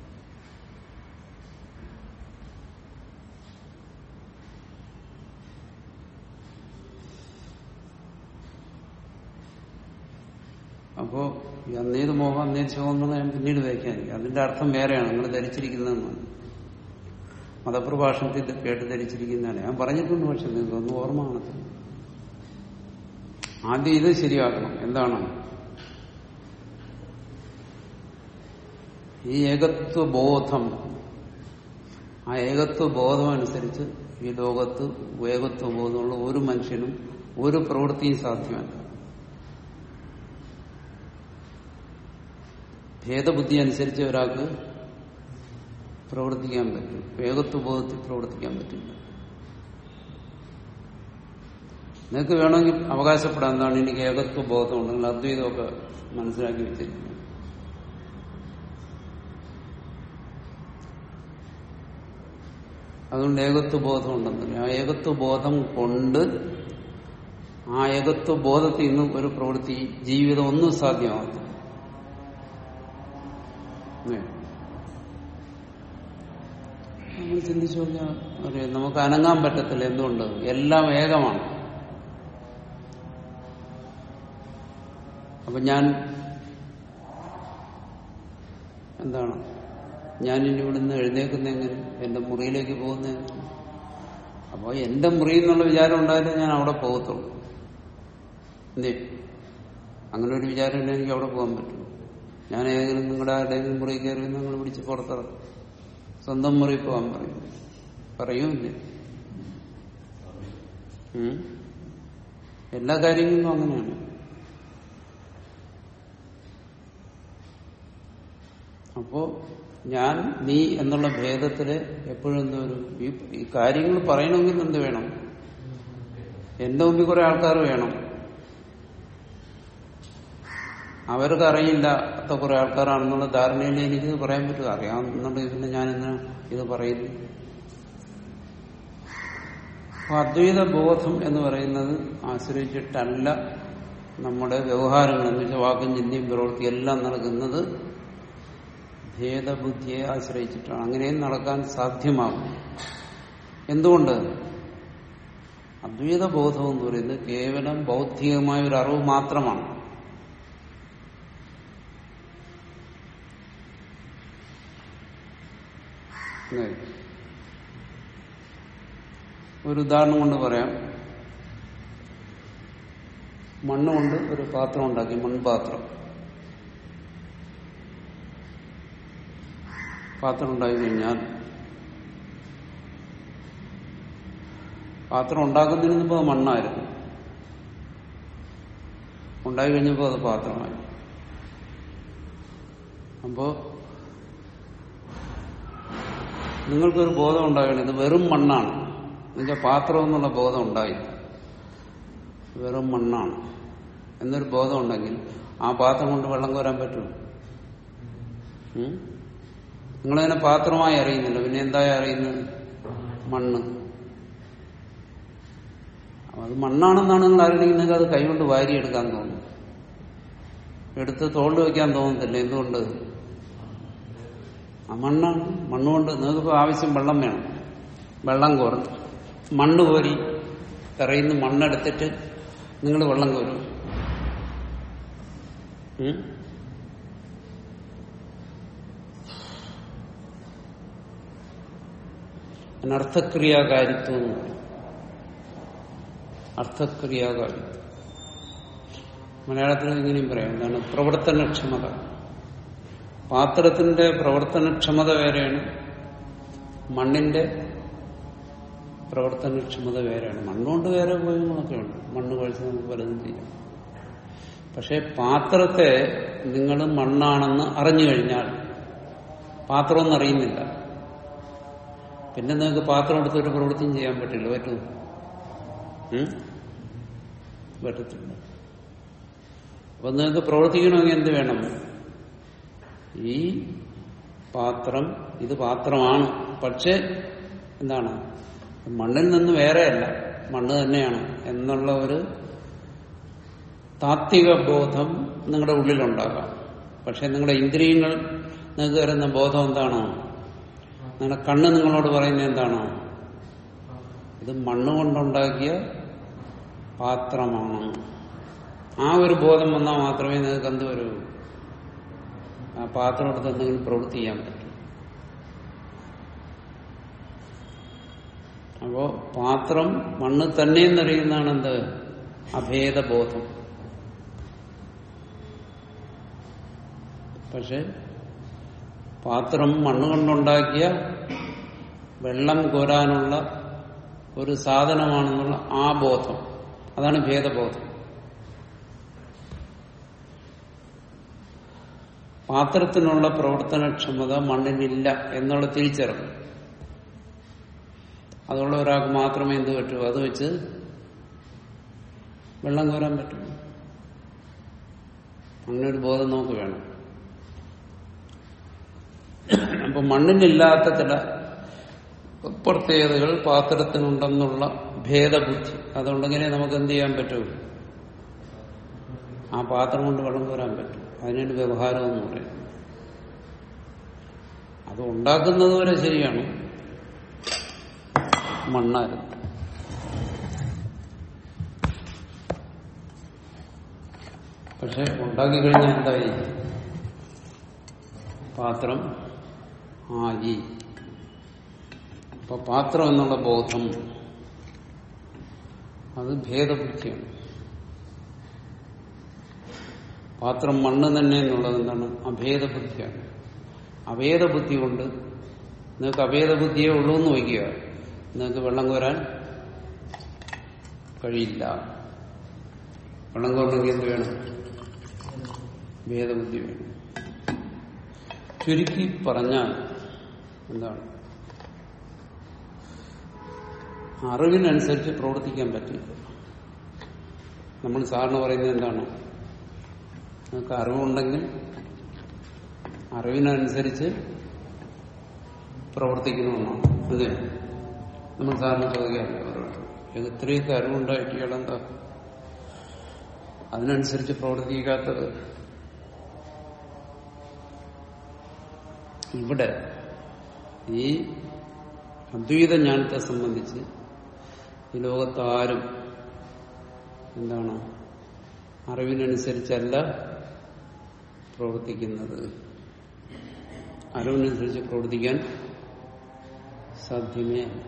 അപ്പോ ഈ അന്നേത് മോഹം അന്നേത് ശോകം എന്ന് ഞാൻ പിന്നീട് വ്യാഖ്യാനിക്കും അതിന്റെ അർത്ഥം വേറെയാണ് നിങ്ങൾ ധരിച്ചിരിക്കുന്നതെന്നാണ് മതപ്രഭാഷണത്തിൽ ഇത് കേട്ട് ധരിച്ചിരിക്കുന്നതാണ് ഞാൻ പറഞ്ഞിട്ടുണ്ട് പക്ഷെ നിങ്ങൾക്കൊന്നും ഓർമ്മ കാണത്തില്ല ആദ്യം ഇത് ശരിയാക്കണം എന്താണ് ഈ ഏകത്വ ബോധം ആ ഏകത്വ ബോധം അനുസരിച്ച് ഈ ലോകത്ത് ഏകത്വ ബോധമുള്ള ഒരു മനുഷ്യനും ഒരു പ്രവൃത്തിയും സാധ്യമല്ല ഭേദബുദ്ധി അനുസരിച്ച് ഒരാൾക്ക് പ്രവർത്തിക്കാൻ പറ്റും ഏകത്വ ബോധത്തിൽ പ്രവർത്തിക്കാൻ പറ്റില്ല നിങ്ങൾക്ക് വേണമെങ്കിൽ അവകാശപ്പെടാൻ എന്താണ് എനിക്ക് ഏകത്വ ബോധമുണ്ട് നിങ്ങൾ അദ്വൈതമൊക്കെ മനസ്സിലാക്കി വെച്ചിരിക്കുന്നു അതുകൊണ്ട് ഏകത്വ ബോധം ഉണ്ടെന്ന് ആ ഏകത്വ ബോധം കൊണ്ട് ആ ഏകത്വ ബോധത്തിൽ നിന്നും ഒരു പ്രവൃത്തി ജീവിതം ഒന്നും സാധ്യമാകത്തില്ല നമ്മൾ ചിന്തിച്ചു നോക്കിയാൽ അറിയാം നമുക്ക് അനങ്ങാൻ പറ്റത്തില്ല എന്തുകൊണ്ട് എല്ലാം ഏകമാണ് അപ്പൊ ഞാൻ എന്താണ് ഞാൻ ഇനി ഇവിടുന്ന് എഴുന്നേക്കുന്ന എങ്ങനെ എന്റെ മുറിയിലേക്ക് പോകുന്ന എങ്ങനെ അപ്പോൾ എന്റെ മുറി എന്നുള്ള വിചാരം ഉണ്ടായാലേ ഞാൻ അവിടെ പോകത്തുള്ളൂ എന്തേ അങ്ങനെ ഒരു വിചാരം ഉണ്ടെങ്കിൽ എനിക്ക് അവിടെ പോകാൻ പറ്റും ഞാൻ ഏതെങ്കിലും നിങ്ങളുടെ ആരുടെയെങ്കിലും മുറി കയറി നിങ്ങൾ പിടിച്ച് പുറത്തിറക്കും സ്വന്തം മുറി പോകാൻ പറയും പറയൂല്ലേ ഉം? എല്ലാ കാര്യങ്ങളിലും അങ്ങനെയാണ് അപ്പോ ഞാൻ നീ എന്നുള്ള ഭേദത്തില് എപ്പോഴും എന്തോ ഒരു ഈ ഈ കാര്യങ്ങൾ പറയണമെങ്കിൽ എന്ത് വേണം എന്റെ മുമ്പിൽ കുറെ ആൾക്കാർ വേണം അവർക്ക് അറിയില്ലാത്ത കുറെ ആൾക്കാരാണെന്നുള്ള ധാരണയിൽ എനിക്കിത് പറയാൻ പറ്റുക അറിയാമെന്നുണ്ടെങ്കിൽ പിന്നെ ഞാൻ എന്തിനാ ഇത് പറയുന്നു അപ്പൊ അദ്വൈത ബോധം എന്ന് പറയുന്നത് ആശ്രയിച്ചിട്ടല്ല നമ്മുടെ വ്യവഹാരങ്ങൾ എന്ന് വെച്ചാൽ വാക്കും ചിന്തയും പ്രവൃത്തിയും എല്ലാം നടക്കുന്നത് ഭേദബുദ്ധിയെ ആശ്രയിച്ചിട്ടാണ് അങ്ങനെയും നടക്കാൻ സാധ്യമാകും എന്തുകൊണ്ട് അദ്വൈത ബോധം എന്ന് പറയുന്നത് കേവലം ബൗദ്ധികമായ ഒരു അറിവ് മാത്രമാണ് അല്ലേ? ഒരു ഉദാഹരണം കൊണ്ട് പറയാം മണ്ണ് കൊണ്ട് ഒരു പാത്രം ഉണ്ടാക്കി മൺപാത്രം പാത്രം ഉണ്ടായി കഴിഞ്ഞാൽ പാത്രം ഉണ്ടാക്കുന്നതിന് മുമ്പ് അത് മണ്ണായിരുന്നു ഉണ്ടായി കഴിഞ്ഞപ്പോൾ അത് പാത്രമായി അപ്പോ നിങ്ങൾക്കൊരു ബോധം ഉണ്ടാകണം ഇത് വെറും മണ്ണാണ് എന്നുവെച്ചാൽ പാത്രം എന്നുള്ള ബോധം ഉണ്ടായി വെറും മണ്ണാണ് എന്നൊരു ബോധം ഉണ്ടെങ്കിൽ ആ പാത്രം കൊണ്ട് വെള്ളം കോരാൻ പറ്റുമോ ഉം? നിങ്ങളതിനെ പാത്രമായി അറിയുന്നില്ല പിന്നെ എന്തായി അറിയുന്നത് മണ്ണ് അപ്പൊ അത് മണ്ണാണെന്നാണ് നിങ്ങൾ അറിയണമെങ്കിൽ അത് കൈകൊണ്ട് വാരിയെടുക്കാൻ തോന്നും എടുത്ത് തോളിൽ വയ്ക്കാൻ തോന്നത്തില്ല എന്തുകൊണ്ട് ആ മണ്ണാണ് മണ്ണുകൊണ്ട് നിങ്ങൾക്കിപ്പോൾ ആവശ്യം വെള്ളം വേണം വെള്ളം കോരും മണ്ണ് കോരി തറയുന്ന മണ്ണെടുത്തിട്ട് നിങ്ങൾ വെള്ളം കോരും ഉം? അതിന് അർത്ഥക്രിയാകാരിത്വം എന്ന് പറയും അർത്ഥക്രിയാകാരിത്വം മലയാളത്തിൽ ഇങ്ങനെയും പറയാം എന്താണ് പ്രവർത്തനക്ഷമത പാത്രത്തിന്റെ പ്രവർത്തനക്ഷമത വേറെയാണ് മണ്ണിന്റെ പ്രവർത്തനക്ഷമത വേറെയാണ് മണ്ണുകൊണ്ട് വേറെ ഉപയോഗങ്ങളൊക്കെ ഉണ്ട് മണ്ണ് കഴിച്ച് നമുക്ക് പലതും ചെയ്യാം പക്ഷെ പാത്രത്തെ നിങ്ങൾ മണ്ണാണെന്ന് അറിഞ്ഞു കഴിഞ്ഞാൽ പാത്രമൊന്നും അറിയുന്നില്ല പിന്നെ നിങ്ങൾക്ക് പാത്രം എടുത്തൊരു പ്രവൃത്തിയും ചെയ്യാൻ പറ്റില്ല പറ്റുമോ ഉം? പറ്റത്തില്ല അപ്പൊ നിങ്ങൾക്ക് പ്രവർത്തിക്കണമെങ്കിൽ എന്ത് വേണം ഈ പാത്രം ഇത് പാത്രമാണ് പക്ഷെ എന്താണ് മണ്ണിൽ നിന്ന് വേറെയല്ല മണ്ണ് തന്നെയാണ് എന്നുള്ള ഒരു താത്വിക ബോധം നിങ്ങളുടെ ഉള്ളിലുണ്ടാകാം പക്ഷെ നിങ്ങളുടെ ഇന്ദ്രിയങ്ങൾ നിങ്ങൾക്ക് വരുന്ന ബോധം എന്താണോ നിങ്ങളുടെ കണ്ണ് നിങ്ങളോട് പറയുന്നത് എന്താണോ ഇത് മണ്ണ് കൊണ്ടുണ്ടാക്കിയ പാത്രമാണ് ആ ഒരു ബോധം വന്നാൽ മാത്രമേ നിങ്ങൾക്ക് എന്ത് വരൂ ആ പാത്രം എടുത്ത് എന്തെങ്കിലും പ്രവൃത്തി ചെയ്യാൻ പറ്റും അപ്പോ പാത്രം മണ്ണ് തന്നെ എന്നറിയുന്നതാണ് എന്ത് അഭേദബോധം പക്ഷെ പാത്രം മണ്ണ് കൊണ്ടുണ്ടാക്കിയ വെള്ളം കോരാനുള്ള ഒരു സാധനമാണെന്നുള്ള ആ ബോധം അതാണ് ഭേദബോധം പാത്രത്തിനുള്ള പ്രവർത്തനക്ഷമത മണ്ണിനില്ല എന്നുള്ള തിരിച്ചറിവ് അതുള്ള ഒരാൾക്ക് മാത്രമേ എന്ത് പറ്റൂ അത് വെച്ച് വെള്ളം കോരാൻ പറ്റും അങ്ങനെ ഒരു ബോധം നമുക്ക് വേണം അപ്പൊ മണ്ണിനില്ലാത്ത ചില പ്രത്യേകതകൾ പാത്രത്തിനുണ്ടെന്നുള്ള ഭേദബുദ്ധി അതുണ്ടെങ്കിലേ നമുക്ക് എന്ത് ചെയ്യാൻ പറ്റൂ ആ പാത്രം കൊണ്ട് വെള്ളം കോരാൻ പറ്റും അതിനൊരു വ്യവഹാരം എന്ന് പറയും അത് ഉണ്ടാക്കുന്നത് വരെ ശരിയാണ് മണ്ണായിരുന്നു പക്ഷെ ഉണ്ടാക്കി കഴിഞ്ഞാൽ എന്തായി പാത്രം ആയി അപ്പൊ പാത്രം എന്നുള്ള ബോധം അത് ഭേദബുദ്ധിയാണ് പാത്രം മണ്ണ് തന്നെ എന്നുള്ളത് എന്താണ് അഭേദബുദ്ധിയാണ് അഭേദബുദ്ധി കൊണ്ട് നിങ്ങൾക്ക് അഭേദബുദ്ധിയേ ഉള്ളൂ എന്ന് വയ്ക്കുക നിങ്ങൾക്ക് വെള്ളം കോരാൻ കഴിയില്ല വെള്ളം കോരണമെങ്കിൽ എന്ത് വേണം ഭേദബുദ്ധി വേണം ചുരുക്കി പറഞ്ഞാൽ എന്താണ് അറിവിനനുസരിച്ച് പ്രവർത്തിക്കാൻ പറ്റില്ല നമ്മൾ സാറിന് പറയുന്നത് എന്താണ് നമുക്ക് അറിവുണ്ടെങ്കിൽ അറിവിനനുസരിച്ച് പ്രവർത്തിക്കണമെന്നാണ് അതെ നമ്മൾ സാറിന് ചോദിക്കാറില്ല അവരോട് ഇത്രയൊക്കെ അറിവുണ്ടായിട്ട് ഇയാളെന്താ അതിനനുസരിച്ച് പ്രവർത്തിക്കാത്തത് ഇവിടെ ഈ അദ്വൈത ജ്ഞാനത്തെ സംബന്ധിച്ച് ഈ ലോകത്ത് ആരും എന്താണ് അറിവിനനുസരിച്ചല്ല പ്രവർത്തിക്കുന്നത് അറിവിനനുസരിച്ച് പ്രവർത്തിക്കാൻ സാധ്യമേ അല്ല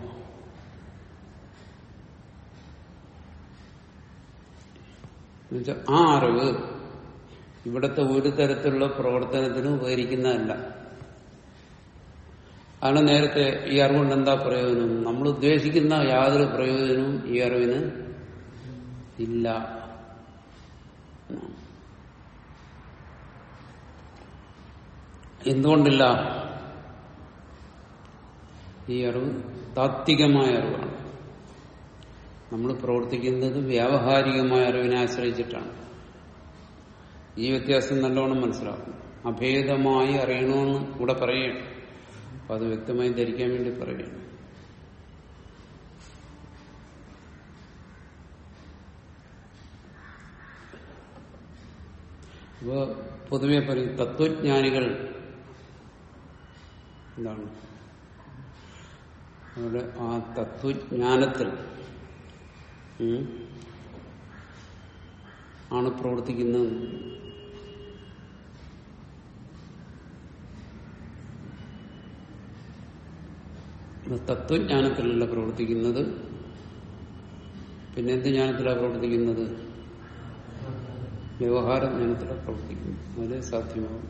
എന്നുവെച്ചാൽ ആ അറിവ് ഇവിടുത്തെ ഒരു തരത്തിലുള്ള പ്രവർത്തനത്തിന് ഉപകരിക്കുന്നതല്ല അതാണ് നേരത്തെ ഈ അറിവുകൊണ്ട് എന്താ പ്രയോജനം നമ്മൾ ഉദ്ദേശിക്കുന്ന യാതൊരു പ്രയോജനവും ഈ അറിവിന് ഇല്ല എന്തുകൊണ്ടില്ല ഈ അറിവ് താത്വികമായ അറിവാണ് നമ്മൾ പ്രവർത്തിക്കുന്നത് വ്യാവഹാരികമായ അറിവിനെ ആശ്രയിച്ചിട്ടാണ് ഈ വ്യത്യാസം നല്ലവണ്ണം മനസ്സിലാക്കണം അഭേദമായി അറിയണമെന്ന് ഇവിടെ പറയുകയാണ് അപ്പൊ അത് വ്യക്തമായി ധരിക്കാൻ വേണ്ടി പറയുകയാണ് അപ്പോ പൊതുവെ പറയും തത്വജ്ഞാനികൾ എന്താണ് അവിടെ ആ തത്വജ്ഞാനത്തിൽ ഉം, ആണ് പ്രവർത്തിക്കുന്നത് ഇത് തത്വജ്ഞാനത്തിലല്ല പ്രവർത്തിക്കുന്നത് പിന്നെ എന്ത് ജ്ഞാനത്തിലാണ് പ്രവർത്തിക്കുന്നത് വ്യവഹാര ജ്ഞാനത്തിലാണ് പ്രവർത്തിക്കുന്നത് അത് സാധ്യമാകും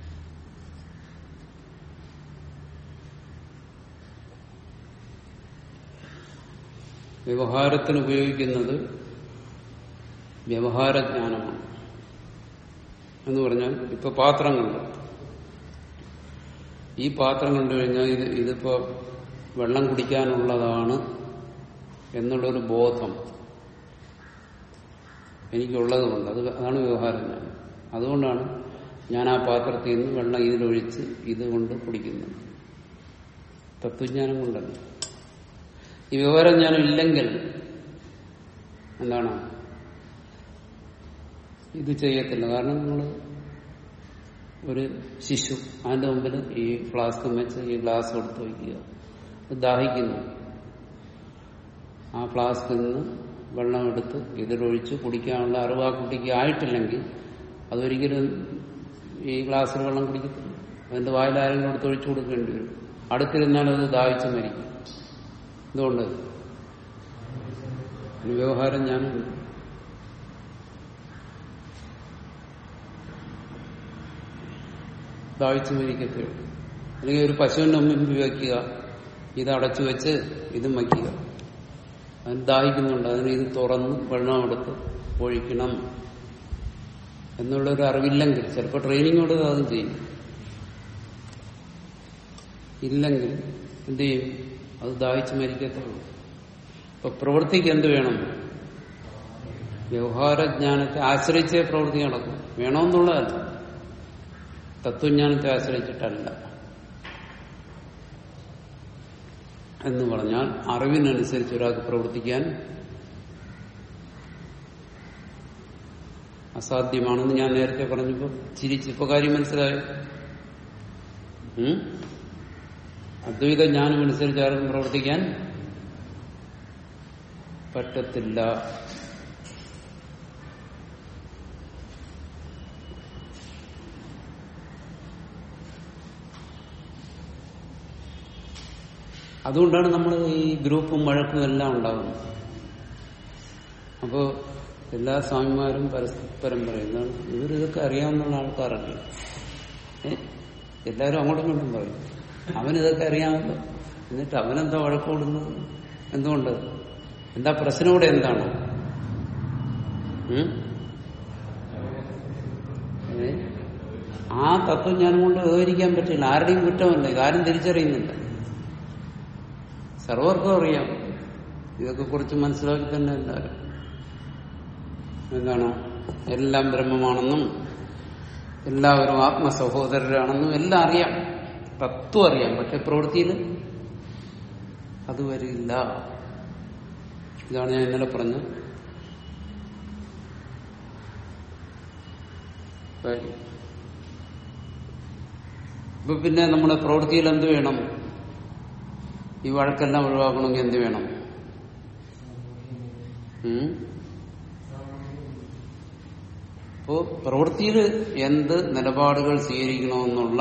വ്യവഹാരത്തിന് ഉപയോഗിക്കുന്നത് വ്യവഹാരജ്ഞാനമാണ് എന്ന് പറഞ്ഞാൽ ഇപ്പൊ പാത്രം കണ്ടു ഈ പാത്രം കണ്ടു കഴിഞ്ഞാൽ ഇത് ഇതിപ്പോ വെള്ളം കുടിക്കാനുള്ളതാണ് എന്നുള്ളൊരു ബോധം എനിക്കുള്ളത് കൊണ്ട് അത് അതാണ് വ്യവഹാരം ഞാൻ അതുകൊണ്ടാണ് ഞാൻ ആ പാത്രത്തിൽ നിന്ന് വെള്ളം ഇതിലൊഴിച്ച് ഇത് കൊണ്ട് കുടിക്കുന്നത് തത്വജ്ഞാനം കൊണ്ടല്ല ഈ വിവരജ്ഞാനം ഇല്ലെങ്കിൽ എന്താണ് ഇത് ചെയ്യത്തില്ല കാരണം നിങ്ങൾ ഒരു ശിശു അതിന്റെ മുമ്പിൽ ഈ ഫ്ലാസ്ക് വെച്ച് ഈ ഗ്ലാസ് കൊടുത്ത് വയ്ക്കുക ഇത് ദാഹിക്കുന്നു ആ ഫ്ലാസ്കിൽ നിന്ന് വെള്ളം എടുത്ത് ഇതിലൊഴിച്ച് കുടിക്കാനുള്ള അറിവ് ആ കുട്ടിക്ക് ആയിട്ടില്ലെങ്കിൽ അതൊരിക്കലും ഈ ഗ്ലാസ്സിൽ വെള്ളം കുടിക്കത്തില്ല അതിന്റെ വായിൽ ആരെങ്കിലും എടുത്ത് ഒഴിച്ചു കൊടുക്കേണ്ടി വരും അടുത്തിരുന്നാലും അത് ദാഹിച്ച് മരിക്കും എന്തുകൊണ്ട് ഒരു വ്യവഹാരം ഞാൻ ദാഹിച്ചു മരിക്കത്തേ ഉള്ളൂ അല്ലെങ്കിൽ ഒരു പശുവിന്റെ മുമ്പിൽ വയ്ക്കുക ഇത് അടച്ചു വെച്ച് ഇതും വയ്ക്കുക അതിന് ദാഹിക്കുന്നുണ്ട് അതിന് ഇത് തുറന്ന് വെള്ളമെടുത്ത് ഒഴിക്കണം എന്നുള്ളൊരു അറിവില്ലെങ്കിൽ ചിലപ്പോൾ ട്രെയിനിങ് കൊടുത്ത് അതും ചെയ്യും ഇല്ലെങ്കിൽ എന്ത് ചെയ്യും അത് ദാഹിച്ച് മരിക്കത്തുള്ളൂ അപ്പൊ പ്രവൃത്തിക്ക് എന്ത് വേണം വ്യവഹാരജ്ഞാനത്തെ ആശ്രയിച്ചേ പ്രവൃത്തി നടക്കും വേണമെന്നുള്ളതല്ല തത്വജ്ഞാനത്തെ ആശ്രയിച്ചിട്ടല്ല എന്ന് പറഞ്ഞാൽ അറിവിനനുസരിച്ച് ഒരാൾക്ക് പ്രവർത്തിക്കാൻ അസാധ്യമാണെന്ന് ഞാൻ നേരത്തെ പറഞ്ഞപ്പോ ചിരിച്ചിപ്പോ കാര്യം മനസ്സിലായോ ഉം? അദ്വൈത ജ്ഞാനം അനുസരിച്ച് ആർക്കും പ്രവർത്തിക്കാൻ പറ്റത്തില്ല അതുകൊണ്ടാണ് നമ്മൾ ഈ ഗ്രൂപ്പും വഴക്കും എല്ലാം ഉണ്ടാകുന്നത് അപ്പോ എല്ലാ സ്വാമിമാരും പരസ്പരം പറയുന്നതാണ് ഇവരിതൊക്കെ അറിയാവുന്ന ആൾക്കാരല്ലേ ഏ? എല്ലാവരും അങ്ങോട്ടും ഇങ്ങോട്ടും പറയും അവനിതൊക്കെ അറിയാമല്ലോ എന്നിട്ട് അവനെന്താ വഴക്കോടുന്നത് എന്തുകൊണ്ട് എന്താ പ്രശ്നം ഇവിടെ എന്താണ് ഉം? ഏ? ആ തത്വജ്ഞാനം കൊണ്ട് വിവരിക്കാൻ പറ്റില്ല ആരുടെയും കുറ്റമല്ല ഇതാരും തിരിച്ചറിയുന്നില്ല സർവർക്കും അറിയാം ഇതൊക്കെ കുറിച്ച് മനസ്സിലാക്കി തന്നെ എല്ലാവരും എന്താണ് എല്ലാം ബ്രഹ്മമാണെന്നും എല്ലാവരും ആത്മസഹോദരരാണെന്നും എല്ലാം അറിയാം തത്വം അറിയാം പക്ഷെ പ്രവൃത്തിയിൽ അത് വരില്ല ഇതാണ് ഞാൻ ഇന്നലെ പറഞ്ഞ കാര്യം ഇപ്പൊ പിന്നെ നമ്മുടെ പ്രവൃത്തിയിൽ എന്ത് വേണം ഈ വഴക്കെല്ലാം ഒഴിവാക്കണമെങ്കിൽ എന്ത് വേണം ഉം? അപ്പോ പ്രവൃത്തിയിൽ എന്ത് നിലപാടുകൾ സ്വീകരിക്കണമെന്നുള്ള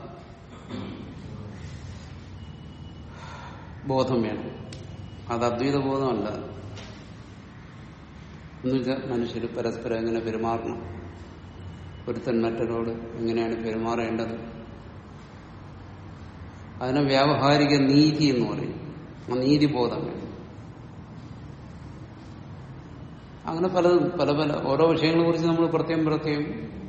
ബോധം വേണം അത് അദ്വൈത ബോധമല്ല എന്നുവെച്ചാൽ മനുഷ്യർ പരസ്പരം എങ്ങനെ പെരുമാറണം ഒരുത്തൻ മറ്റൊരോട് എങ്ങനെയാണ് പെരുമാറേണ്ടത് അതിനെ വ്യാവഹാരിക നീതി എന്ന് പറയും ആ നീതിബോധം വേണം അങ്ങനെ പലതും പല പല ഓരോ വിഷയങ്ങളെ കുറിച്ച് നമ്മൾ പ്രത്യേകം പ്രത്യേകം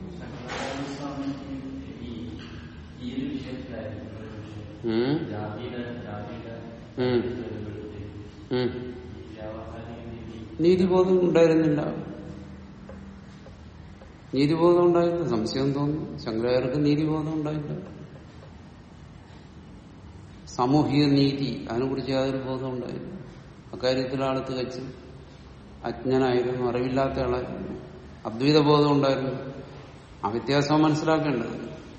ഈ ഒരു വിഷയത്തിലായിരുന്നു ഒരു വിഷയം. ഉം, ജാതിയുടെ ജാതിയുടെ ഉം, വരുമ്പോഴത്തേക്ക് ഉം. വ്യാവഹാരിക നീതി നീതിബോധം ഉണ്ടായിരുന്നില്ല നീതിബോധം ഉണ്ടായില്ല സംശയം തോന്നുന്നു ശങ്കരാചാര്യർക്ക് നീതിബോധം ഉണ്ടായില്ല സാമൂഹിക നീതി അതിനെക്കുറിച്ച് യാതൊരു ബോധം ഉണ്ടായില്ല അക്കാര്യത്തിൽ ആൾ തികച്ചും അജ്ഞനായിരുന്നു അറിവില്ലാത്ത ആളായിരുന്നു അദ്വൈത ബോധം ഉണ്ടായിരുന്നു ആ വ്യത്യാസം മനസ്സിലാക്കേണ്ടത്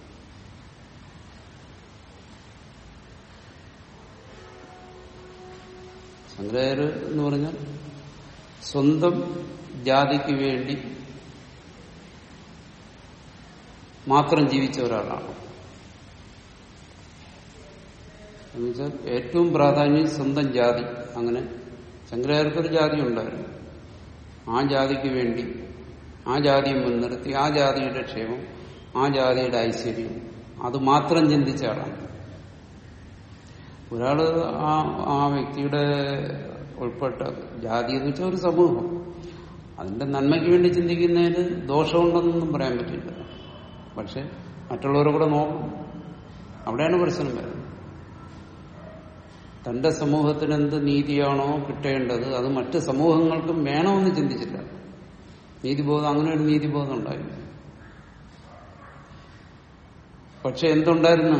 ശങ്കരാചാര്യ എന്ന് പറഞ്ഞാൽ സ്വന്തം ജാതിക്ക് വേണ്ടി മാത്രം ജീവിച്ച ഒരാളാണ് എന്നുവെച്ചാൽ ഏറ്റവും പ്രാധാന്യം സ്വന്തം ജാതി അങ്ങനെ ശങ്കരാചാര്യർക്കൊരു ജാതി ഉണ്ടായിരുന്നു ആ ജാതിക്ക് വേണ്ടി ആ ജാതിയെ മുൻനിർത്തി ആ ജാതിയുടെ ക്ഷേമം ആ ജാതിയുടെ ഐശ്വര്യം അത് മാത്രം ചിന്തിച്ച ആളാണ് ഒരാള് ആ ആ വ്യക്തിയുടെ ഉൾപ്പെട്ട ജാതി എന്ന് വെച്ചാൽ ഒരു സമൂഹം അതിന്റെ നന്മയ്ക്ക് വേണ്ടി ചിന്തിക്കുന്നതിന് ദോഷമുണ്ടെന്നൊന്നും പറയാൻ പറ്റില്ല പക്ഷെ മറ്റുള്ളവരെ കൂടെ നോക്കണം അവിടെയാണ് പ്രശ്നം വരുന്നത് തന്റെ സമൂഹത്തിന് എന്ത് നീതിയാണോ കിട്ടേണ്ടത് അത് മറ്റ് സമൂഹങ്ങൾക്കും വേണമെന്ന് ചിന്തിച്ചില്ല നീതിബോധം അങ്ങനെ ഒരു നീതിബോധം ഉണ്ടായിരുന്നു പക്ഷെ എന്തുണ്ടായിരുന്നു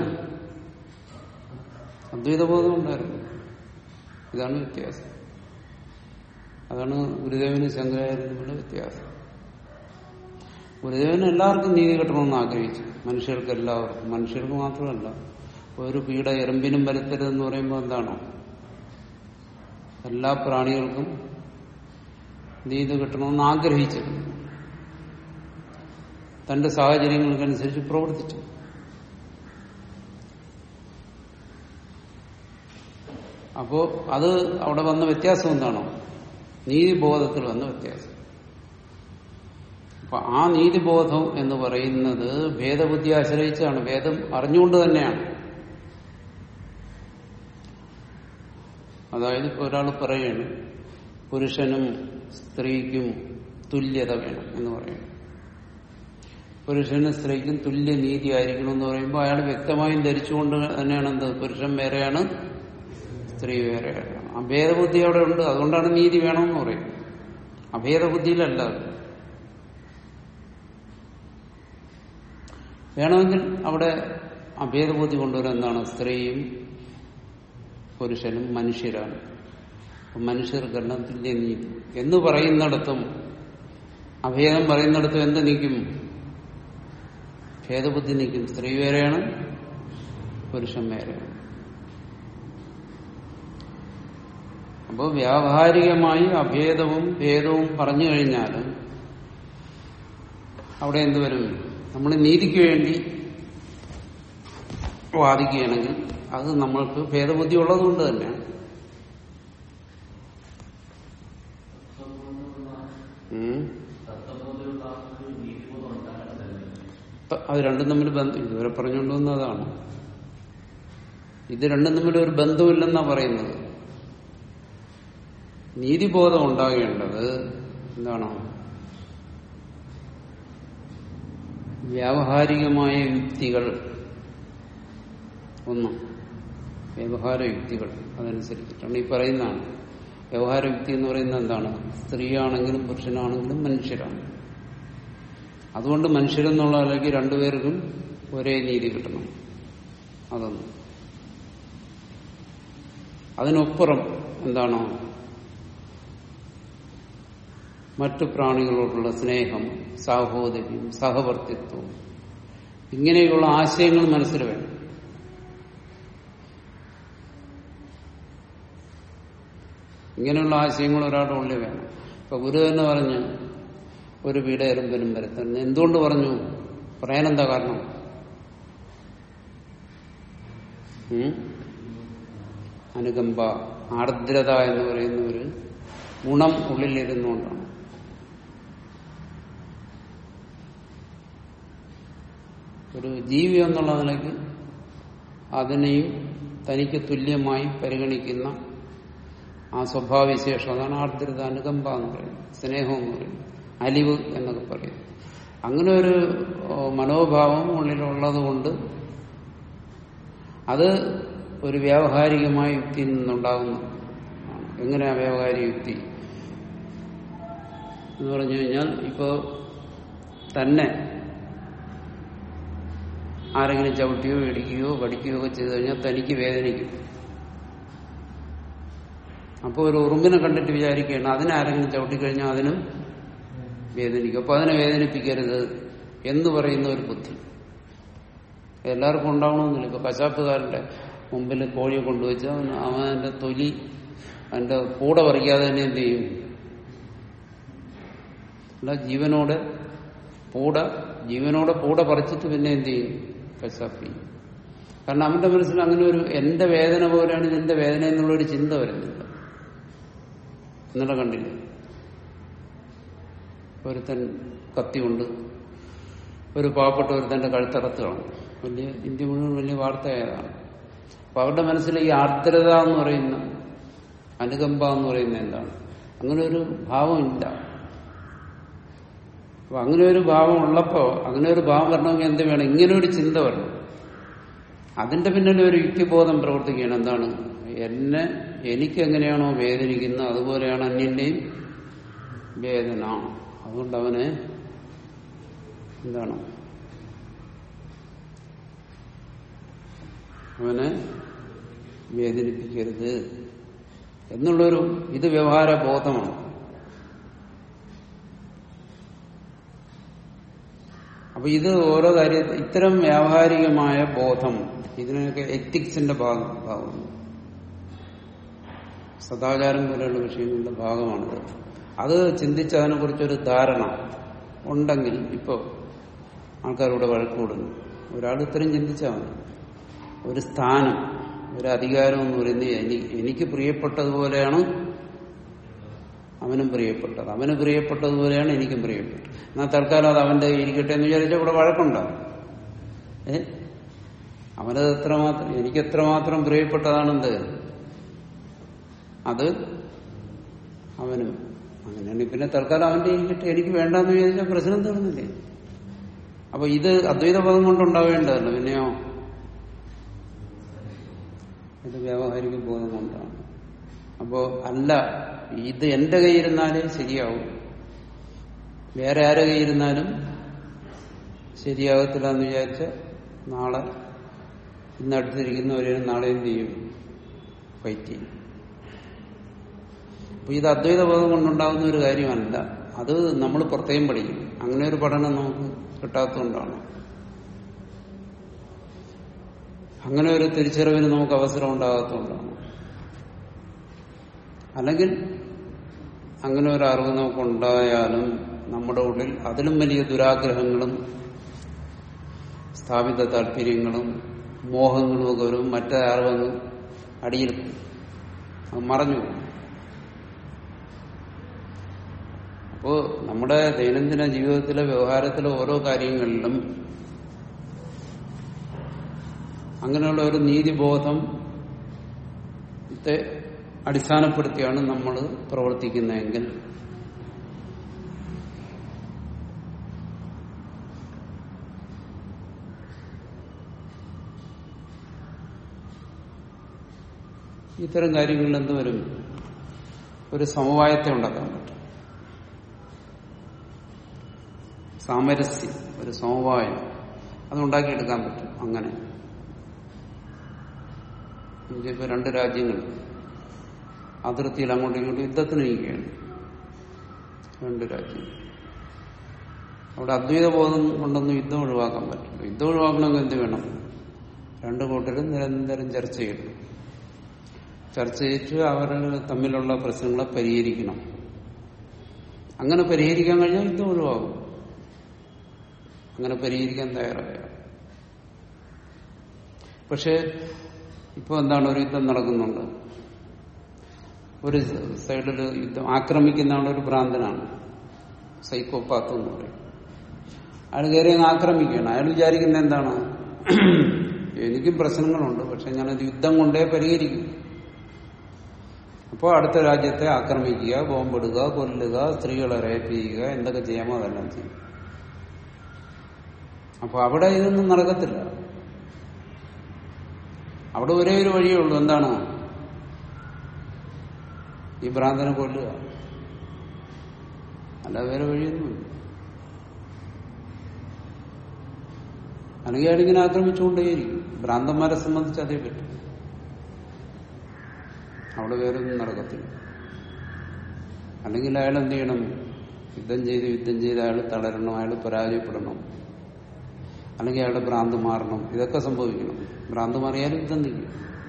അദ്വൈതബോധം ഉണ്ടായിരുന്നു ഇതാണ് വ്യത്യാസം അതാണ് ഗുരുദേവന് ശങ്കരാചാര്യനും തമ്മിലുള്ള വ്യത്യാസം ഗുരുദേവന് എല്ലാവർക്കും നീതി കിട്ടണമെന്ന് ആഗ്രഹിച്ചു മനുഷ്യർക്ക് എല്ലാവർക്കും മനുഷ്യർക്ക് മാത്രമല്ല ഒരു പീഡ എറുമ്പിനും വരുത്തരുതെന്ന് പറയുമ്പോൾ എന്താണോ എല്ലാ പ്രാണികൾക്കും നീതി കിട്ടണമെന്ന് ആഗ്രഹിച്ചിരുന്നു തന്റെ സാഹചര്യങ്ങൾക്കനുസരിച്ച് പ്രവർത്തിച്ചു അപ്പോ അത് അവിടെ വന്ന വ്യത്യാസം എന്താണോ നീതിബോധത്തിൽ വന്ന വ്യത്യാസം അപ്പൊ ആ നീതിബോധം എന്ന് പറയുന്നത് ഭേദബുദ്ധി ആശ്രയിച്ചാണ് വേദം അറിഞ്ഞുകൊണ്ട് തന്നെയാണ് അതായത് ഇപ്പൊ ഒരാൾ പറയാണ് പുരുഷനും സ്ത്രീക്കും തുല്യത വേണം എന്ന് പറയുന്നു പുരുഷനും സ്ത്രീക്കും തുല്യ നീതി ആയിരിക്കണം എന്ന് പറയുമ്പോൾ അയാൾ വ്യക്തമായും ധരിച്ചുകൊണ്ട് തന്നെയാണ് എന്ത് പുരുഷൻ വേറെയാണ് സ്ത്രീ വേറെയാണ് അഭേദബുദ്ധി അവിടെ ഉണ്ട് അതുകൊണ്ടാണ് നീതി വേണമെന്ന് പറയുന്നത് അഭേദബുദ്ധിയിലല്ല അത് വേണമെങ്കിൽ അവിടെ അഭേദബുദ്ധി കൊണ്ടുവരാൻ എന്താണ് സ്ത്രീയും പുരുഷനും മനുഷ്യരാണ് അപ്പൊ മനുഷ്യർക്കെല്ലാം തുല്യ നീതി എന്ന് പറയുന്നിടത്തും അഭേദം പറയുന്നിടത്തും എന്ത് നീക്കും ഭേദബുദ്ധി നീക്കും സ്ത്രീ വേറെയാണ് പുരുഷൻ വേറെയാണ് അപ്പോൾ വ്യാവഹാരികമായി അഭേദവും ഭേദവും പറഞ്ഞു കഴിഞ്ഞാൽ അവിടെ എന്ത് വരും നമ്മൾ നീതിക്ക് വേണ്ടി വാദിക്കുകയാണെങ്കിൽ അത് നമ്മൾക്ക് ഭേദബുദ്ധി ഉള്ളതുകൊണ്ട് തന്നെ ഉം. തത്വബോധമുള്ള ആൾക്ക് നീതിബോധം ഉണ്ടാകേണ്ടതല്ലേ ഇപ്പൊ അത് രണ്ടും തമ്മിൽ ബന്ധം ഇതുവരെ പറഞ്ഞുകൊണ്ടുവന്നതാണ് ഇത് രണ്ടും തമ്മിൽ ഒരു ബന്ധമില്ലെന്നാ പറയുന്നത് നീതിബോധം ഉണ്ടാകേണ്ടത് എന്താണ് വ്യാവഹാരികമായ യുക്തികൾ ഒന്ന് വ്യവഹാര യുക്തികൾ അതനുസരിച്ചിട്ടാണ് ഈ പറയുന്നതാണ് വ്യവഹാര യുക്തി എന്ന് പറയുന്നത് എന്താണ് സ്ത്രീയാണെങ്കിലും പുരുഷനാണെങ്കിലും മനുഷ്യരാണ് അതുകൊണ്ട് മനുഷ്യരെന്നുള്ള നിലയ്ക്ക് രണ്ടുപേർക്കും ഒരേ നീതി കിട്ടണം അതൊന്നും അതിനൊപ്പുറം എന്താണോ മറ്റു പ്രാണികളോടുള്ള സ്നേഹം സാഹോദര്യം സഹവർത്തിത്വം ഇങ്ങനെയുള്ള ആശയങ്ങൾ മനസ്സിൽ വേണം ഇങ്ങനെയുള്ള ആശയങ്ങൾ ഒരാളുടെ ഉള്ളിൽ വേണം ഇപ്പൊ ഗുരു തന്നെ പറഞ്ഞ് ഒരു വീട് എറുമ്പനും വരുത്തുന്നു എന്തുകൊണ്ട് പറഞ്ഞു പറയാനെന്താ കാരണം ഉം? അനുകമ്പ ആർദ്രത എന്ന് പറയുന്ന ഒരു ഗുണം ഉള്ളിലിരുന്നുകൊണ്ടാണ് ഒരു ജീവി എന്നുള്ള നിലയ്ക്ക് അതിനെയും തനിക്ക് തുല്യമായി പരിഗണിക്കുന്ന ആ സ്വഭാവവിശേഷം അതാണ് ആർദ്രത അനുകമ്പ എന്ന് പറയുന്നത് സ്നേഹം എന്ന് പറയുന്നത് അലിവ് എന്നൊക്കെ പറയും അങ്ങനെ ഒരു ഓ, മനോഭാവം ഉള്ളിലുള്ളത് കൊണ്ട് അത് ഒരു വ്യാവഹാരികമായ യുക്തിയിൽ നിന്നുണ്ടാകുന്നു എങ്ങനെയാ വ്യാവഹാരിക യുക്തി എന്ന് പറഞ്ഞു കഴിഞ്ഞാൽ ഇപ്പോ തന്നെ ആരെങ്കിലും ചവിട്ടിയോ ഇടിക്കുകയോ കടിക്കുകയോ ഒക്കെ ചെയ്തു കഴിഞ്ഞാൽ തനിക്ക് വേദനിക്കും അപ്പോൾ ഒരു ഉറുമ്പിനെ കണ്ടിട്ട് വിചാരിക്കുകയാണ് അതിനാരെങ്കിലും ചവിട്ടിക്കഴിഞ്ഞാൽ അതിനും വേദനിക്കും അപ്പൊ അതിനെ വേദനിപ്പിക്കരുത് എന്ന് പറയുന്ന ഒരു ബുദ്ധി എല്ലാവർക്കും ഉണ്ടാവണമെന്നില്ല ഇപ്പൊ കശാപ്പുകാരന്റെ മുമ്പിൽ കോഴിയെ കൊണ്ടുവച്ച് അവൻ അവന്റെ തൊലി അതിന്റെ പൂട പറിക്കാതെ തന്നെ എന്ത് ചെയ്യും അല്ല ജീവനോടെ പൂട ജീവനോടെ പൂട പറിച്ചിട്ട് പിന്നെ എന്ത് ചെയ്യും കശാപ്പ് ചെയ്യും കാരണം അവന്റെ മനസ്സിൽ അങ്ങനെ ഒരു എന്റെ വേദന പോലെയാണ് ഇതിന്റെ വേദന എന്നുള്ളൊരു ചിന്ത വരുന്നില്ല ഇന്നലെ കണ്ടില്ലേ ഒരുത്തൻ കത്തി കൊണ്ട് ഒരു പാവപ്പെട്ട ഒരുത്തന്റെ കഴുത്തറത്ത് കാണും വലിയ ഇന്ത്യ മുഴുവൻ വലിയ വാർത്തയായതാണ് അപ്പൊ അവരുടെ മനസ്സിൽ ഈ ആർദ്രത എന്ന് പറയുന്ന അനുകമ്പ എന്ന് പറയുന്ന എന്താണ് അങ്ങനെ ഒരു ഭാവമില്ല അപ്പൊ അങ്ങനെ ഒരു ഭാവം ഉള്ളപ്പോ അങ്ങനെ ഒരു ഭാവം വരണമെങ്കിൽ എന്ത് വേണം ഇങ്ങനെ ഒരു ചിന്ത വരണം അതിന്റെ പിന്നിൽ ഒരു യുക്തിബോധം പ്രവർത്തിക്കുകയാണ് എന്താണ് എന്നെ എനിക്ക് എങ്ങനെയാണോ വേദനിക്കുന്നത് അതുപോലെയാണ് അന്യന്റെയും വേദന അതുകൊണ്ട് അവന് എന്താണ് അവനെ വേദനിപ്പിക്കരുത് എന്നുള്ളൊരു ഇത് വ്യവഹാര ബോധമാണ് അപ്പൊ ഇത് ഓരോ കാര്യ ഇത്തരം വ്യാവഹാരികമായ ബോധം ഇതിനൊക്കെ എത്തിക്സിന്റെ ഭാഗം ഭാഗമാണ് സദാചാരം പോലെയുള്ള വിഷയങ്ങളുടെ ഭാഗമാണിത് അത് ചിന്തിച്ച് അതിനെക്കുറിച്ചൊരു ധാരണ ഉണ്ടെങ്കിൽ ഇപ്പോ ആൾക്കാരോട് വഴക്കൂടുന്നു ഒരാൾ ഇത്രയും ചിന്തിച്ചാൽ മതി ഒരു സ്ഥാനം ഒരു അധികാരം എന്ന് പറയുന്നത് എനി- എനിക്ക് പ്രിയപ്പെട്ടതുപോലെയാണ് അവനും പ്രിയപ്പെട്ടത് അവന് പ്രിയപ്പെട്ടതുപോലെയാണ് എനിക്കും പ്രിയപ്പെട്ടത് എന്നാൽ തൽക്കാലം അത് അവന്റെ ഇരിക്കട്ടെ എന്ന് വിചാരിച്ചാൽ ഇവിടെ വഴക്കുണ്ടാവും ഏ അവനത് എത്രമാത്രം എനിക്ക് എത്രമാത്രം പ്രിയപ്പെട്ടതാണെന്ത് അത് അവനും അങ്ങനെയാണെങ്കിൽ പിന്നെ തൽക്കാലം അവന്റെ ഇരിക്കട്ടെ എനിക്ക് വേണ്ടെന്ന് വിചാരിച്ചാൽ പ്രശ്നം തീർന്നില്ലേ അപ്പൊ ഇത് അദ്വൈതപദം കൊണ്ടുണ്ടാവേണ്ടതല്ല പിന്നെയോ ഇത് വ്യാവഹാരിക ബോധം കൊണ്ടാണ് അപ്പോ അല്ല ഇത് എന്റെ കയ്യിരുന്നാലേ ശരിയാവും വേറെ ആരെ കയ്യിരുന്നാലും ശരിയാകത്തില്ല എന്ന് വിചാരിച്ച നാളെ ഇന്ന് അടുത്തിരിക്കുന്നവരെയും നാളെ എന്ത് ചെയ്യും ഫൈറ്റ് ചെയ്യും അപ്പൊ ഇത് അദ്വൈത ബോധം കൊണ്ടുണ്ടാകുന്ന ഒരു കാര്യമല്ല അത് നമ്മൾ പ്രത്യേകം പഠിക്കും അങ്ങനെ ഒരു പഠനം നമുക്ക് കിട്ടാത്തതുകൊണ്ടാണ് അങ്ങനെ ഒരു തിരിച്ചറിവിന് നമുക്ക് അവസരം ഉണ്ടാകാത്തതുകൊണ്ടാണ് അല്ലെങ്കിൽ അങ്ങനെ ഒരു അറിവ് നമുക്കുണ്ടായാലും നമ്മുടെ ഉള്ളിൽ അതിലും വലിയ ദുരാഗ്രഹങ്ങളും സ്ഥാപിത താല്പര്യങ്ങളും മോഹങ്ങളും ഒക്കെ വരും മറ്റേ അറിവങ്ങ് അടിയിൽ അത് മറഞ്ഞു പോകും. അപ്പോ നമ്മുടെ ദൈനംദിന ജീവിതത്തിലെ വ്യവഹാരത്തിലെ ഓരോ കാര്യങ്ങളിലും അങ്ങനെയുള്ള ഒരു നീതിബോധം അടിസ്ഥാനപ്പെടുത്തിയാണ് നമ്മൾ പ്രവർത്തിക്കുന്നതെങ്കിൽ ഇത്തരം കാര്യങ്ങളിൽ എന്ത് വരും ഒരു സമവായത്തെ ഉണ്ടാക്കാൻ പറ്റും സാമരസ്യം ഒരു സമവായം അത് ഉണ്ടാക്കിയെടുക്കാൻ പറ്റും അങ്ങനെ ഇപ്പൊ രണ്ട് രാജ്യങ്ങൾ അതിർത്തിയിൽ അങ്ങോട്ടും ഇങ്ങോട്ടും യുദ്ധത്തിന് നിൽക്കുകയാണ് രണ്ട് രാജ്യങ്ങൾ അവിടെ അദ്വൈത ബോധം കൊണ്ടൊന്നും യുദ്ധം ഒഴിവാക്കാൻ പറ്റില്ല യുദ്ധം ഒഴിവാക്കണമെങ്കിൽ എന്ത് വേണം രണ്ടു കൂട്ടരും നിരന്തരം ചർച്ച ചെയ്യണം ചർച്ച ചെയ്തിട്ട് അവർ തമ്മിലുള്ള പ്രശ്നങ്ങളെ പരിഹരിക്കണം അങ്ങനെ പരിഹരിക്കാൻ കഴിഞ്ഞാൽ യുദ്ധം ഒഴിവാകും അങ്ങനെ പരിഹരിക്കാൻ തയ്യാറായ പക്ഷെ ഇപ്പൊ എന്താണ് ഒരു യുദ്ധം നടക്കുന്നുണ്ട് ഒരു സൈഡിൽ യുദ്ധം ആക്രമിക്കുന്ന ആളൊരു ഭ്രാന്തനാണ് സൈക്കോപാത്ത് എന്ന് പറയും അയാൾ കയറി അങ്ങ് ആക്രമിക്കുകയാണ് അയാൾ വിചാരിക്കുന്ന എന്താണ് എനിക്കും പ്രശ്നങ്ങളുണ്ട് പക്ഷെ ഞാനത് യുദ്ധം കൊണ്ടേ പരിഹരിക്കും അപ്പോൾ അടുത്ത രാജ്യത്തെ ആക്രമിക്കുക ബോംബിടുക കൊല്ലുക സ്ത്രീകളെ റേപ്പ് ചെയ്യുക എന്തൊക്കെ ചെയ്യാമോ അതെല്ലാം ചെയ്യും അപ്പൊ അവിടെ ഇതൊന്നും നടക്കത്തില്ല അവിടെ ഒരേ ഒരു വഴിയേ ഉള്ളൂ എന്താണ് ഈ ഭ്രാന്തനെ കൊല്ലുക അല്ല വേറെ വഴിയൊന്നുമില്ല അല്ലെങ്കിൽ അയാളിങ്ങനെ ആക്രമിച്ചുകൊണ്ടേയിരിക്കും ഭ്രാന്തന്മാരെ സംബന്ധിച്ച് അതേ പറ്റും അവിടെ വേറെ ഒന്നും നടക്കത്തില്ല അല്ലെങ്കിൽ അയാൾ എന്ത് ചെയ്യണം യുദ്ധം ചെയ്ത് യുദ്ധം ചെയ്ത് അയാൾ തളരണം അയാൾ പരാജയപ്പെടണം അല്ലെങ്കിൽ അയാളുടെ ഭ്രാന്ത് മാറണം ഇതൊക്കെ സംഭവിക്കണം ഭ്രാന്ത് മാറിയാലും യുദ്ധം നിൽക്കും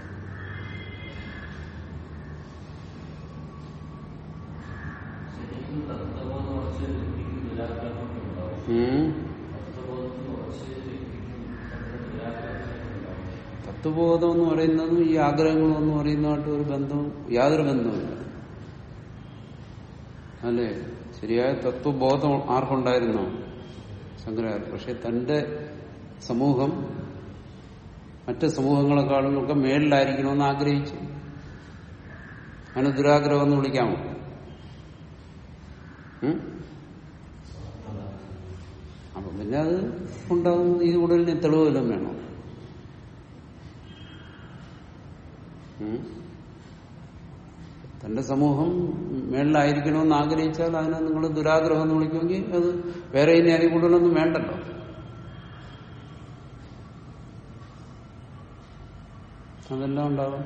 ശരിക്കും തത്വബോധം ഉറച്ച വ്യക്തിക്ക് ദുരാഗ്രഹമൊക്കെ ഉണ്ടാവും ഉം. തത്വബോധത്തിൽ ഉറച്ച വ്യക്തിക്കും തന്റെ ദുരാഗ്രഹമൊക്കെ ഉണ്ടാവും തത്വബോധം എന്ന് പറയുന്നതും ഈ ആഗ്രഹങ്ങളും എന്ന് പറയുന്നതായിട്ട് ഒരു ബന്ധവും യാതൊരു ബന്ധവുമില്ല അല്ലേ ശരിയായ തത്വബോധം ആർക്കുണ്ടായിരുന്നോ ശങ്കരാചാര്യ പക്ഷെ തന്റെ സമൂഹം മറ്റ് സമൂഹങ്ങളെക്കാളും ഒക്കെ മേളിലായിരിക്കണമെന്ന് ആഗ്രഹിച്ചു അതിന് ദുരാഗ്രഹം എന്ന് വിളിക്കാമോ ഉം? അപ്പൊ പിന്നെ അത് ഉണ്ടാകുന്നത് ഇത് കൂടുതൽ തെളിവെല്ലാം വേണം ഉം. തന്റെ സമൂഹം മേളിലായിരിക്കണമെന്ന് ആഗ്രഹിച്ചാൽ അതിനെ നിങ്ങൾ ദുരാഗ്രഹം എന്ന് വിളിക്കുമെങ്കിൽ അത് വേറെ ഇനി അതിൽ കൂടുതലൊന്നും വേണ്ടല്ലോ അതെല്ലാം ഉണ്ടാവും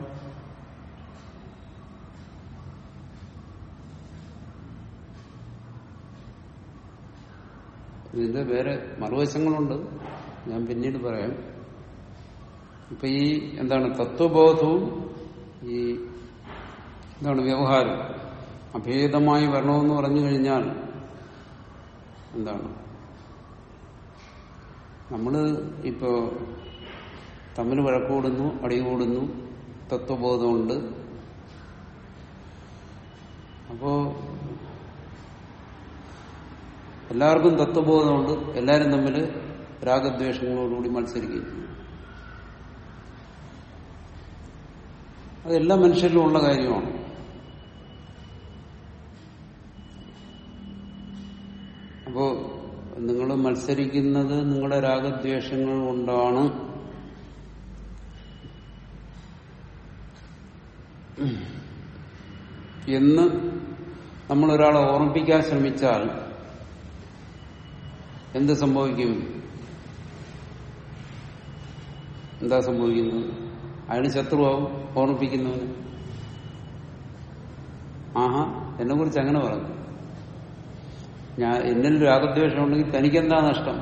ഇതിന്റെ വേറെ മറുവശങ്ങളുണ്ട് ഞാൻ പിന്നീട് പറയാം ഇപ്പൊ ഈ എന്താണ് തത്വബോധവും ഈ എന്താണ് വ്യവഹാരം അഭേദമായി വരണമെന്ന് പറഞ്ഞു കഴിഞ്ഞാൽ എന്താണ് നമ്മള് ഇപ്പോ തമ്മിൽ വഴക്കൂടുന്നു അടികൂടുന്നു തത്വബോധമുണ്ട് അപ്പോ എല്ലാവർക്കും തത്വബോധമുണ്ട് എല്ലാവരും തമ്മിൽ രാഗദ്വേഷങ്ങളോടുകൂടി മത്സരിക്കുകയും ചെയ്യും. അതെല്ലാ മനുഷ്യരിലും ഉള്ള കാര്യമാണ് അപ്പോ നിങ്ങൾ മത്സരിക്കുന്നത് നിങ്ങളുടെ രാഗദ്വേഷങ്ങൾ കൊണ്ടാണ് എന്ന് നമ്മൾ ഒരാളെ ഓർമ്മിപ്പിക്കാൻ ശ്രമിച്ചാൽ എന്ത് സംഭവിക്കും എന്താ സംഭവിക്കുന്നത് അയാൾ ശത്രുവാകും ഓർമ്മിപ്പിക്കുന്നവന് ആഹാ എന്നെ കുറിച്ച് അങ്ങനെ പറഞ്ഞു ഞാൻ എന്നിൽ രാഗദ്വേഷം ഉണ്ടെങ്കിൽ തനിക്കെന്താ നഷ്ടം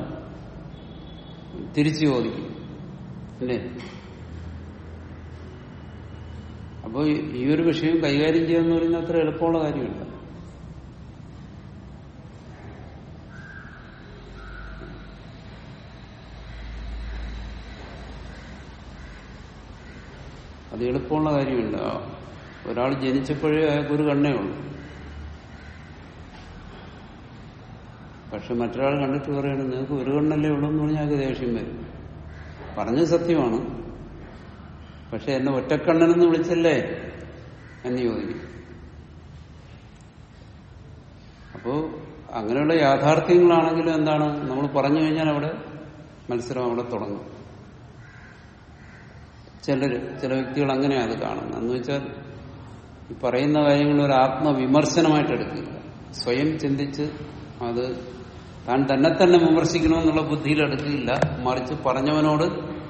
തിരിച്ചു ചോദിക്കും അല്ലേ അപ്പോൾ ഈ ഒരു വിഷയം കൈകാര്യം ചെയ്യാന്ന് പറയുന്നത് അത്ര എളുപ്പമുള്ള കാര്യമില്ല അത് എളുപ്പമുള്ള കാര്യമില്ല ഒരാൾ ജനിച്ചപ്പോഴേ അയാൾക്ക് ഒരു കണ്ണേ ഉള്ളൂ പക്ഷെ മറ്റൊരാൾ കണ്ടിട്ട് പറയണം നിങ്ങൾക്ക് ഒരു കണ്ണല്ലേ ഉള്ളൂ എന്ന് പറഞ്ഞാൽ അയാൾക്ക് ദേഷ്യം വരും പറഞ്ഞത് സത്യമാണ് പക്ഷെ എന്നെ ഒറ്റക്കണ്ണനെന്ന് വിളിച്ചല്ലേ എന്ന് ചോദിക്കും അപ്പോ അങ്ങനെയുള്ള യാഥാർത്ഥ്യങ്ങളാണെങ്കിലും എന്താണ് നമ്മൾ പറഞ്ഞു കഴിഞ്ഞാൽ അവിടെ മത്സരം അവിടെ തുടങ്ങും ചിലര് ചില വ്യക്തികൾ അങ്ങനെയാണ് അത് കാണുന്നത് എന്ന് വെച്ചാൽ ഈ പറയുന്ന കാര്യങ്ങൾ ഒരു ആത്മവിമർശനമായിട്ട് എടുക്കില്ല സ്വയം ചിന്തിച്ച് അത് താൻ തന്നെ തന്നെ വിമർശിക്കണമെന്നുള്ള ബുദ്ധിയിൽ എടുക്കില്ല മറിച്ച് പറഞ്ഞവനോട്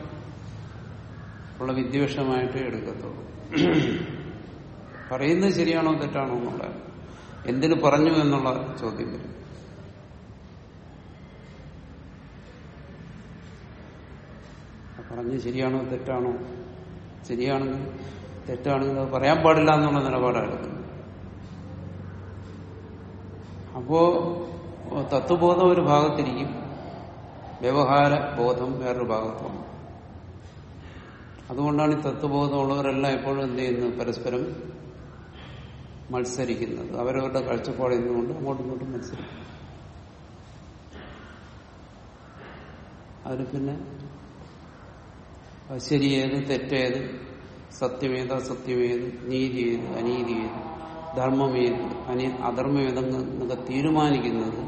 ഉള്ള വിദ്വേഷമായിട്ട് എടുക്കത്തുള്ളൂ പറയുന്നത് ശരിയാണോ തെറ്റാണോ എന്നുള്ള എന്തിനു പറഞ്ഞു എന്നുള്ള ചോദ്യം വരും പറഞ്ഞ് ശരിയാണോ തെറ്റാണോ ശരിയാണെങ്കിൽ തെറ്റാണെങ്കിൽ അത് പറയാൻ പാടില്ല എന്നുള്ള നിലപാടാണ് എടുക്കുന്നത് അപ്പോ തത്വബോധം ഒരു ഭാഗത്തിരിക്കും വ്യവഹാര ബോധം വേറൊരു ഭാഗത്തുമാണ് അതുകൊണ്ടാണ് ഈ തത്വബോധമുള്ളവരെല്ലാം എപ്പോഴും എന്ത് ചെയ്യുന്നത് പരസ്പരം മത്സരിക്കുന്നത് അവരവരുടെ കാഴ്ചപ്പാട് നിന്നുകൊണ്ട് അങ്ങോട്ടും ഇങ്ങോട്ടും മത്സരിക്കും അതിൽ പിന്നെ അത് ശരിയേത് തെറ്റേത് സത്യമേത് അസത്യമേത് നീതി ഏത് അനീതി ഏത് ധർമ്മമേത് അനി അധർമ്മമേതെന്നൊക്കെ തീരുമാനിക്കുന്നത്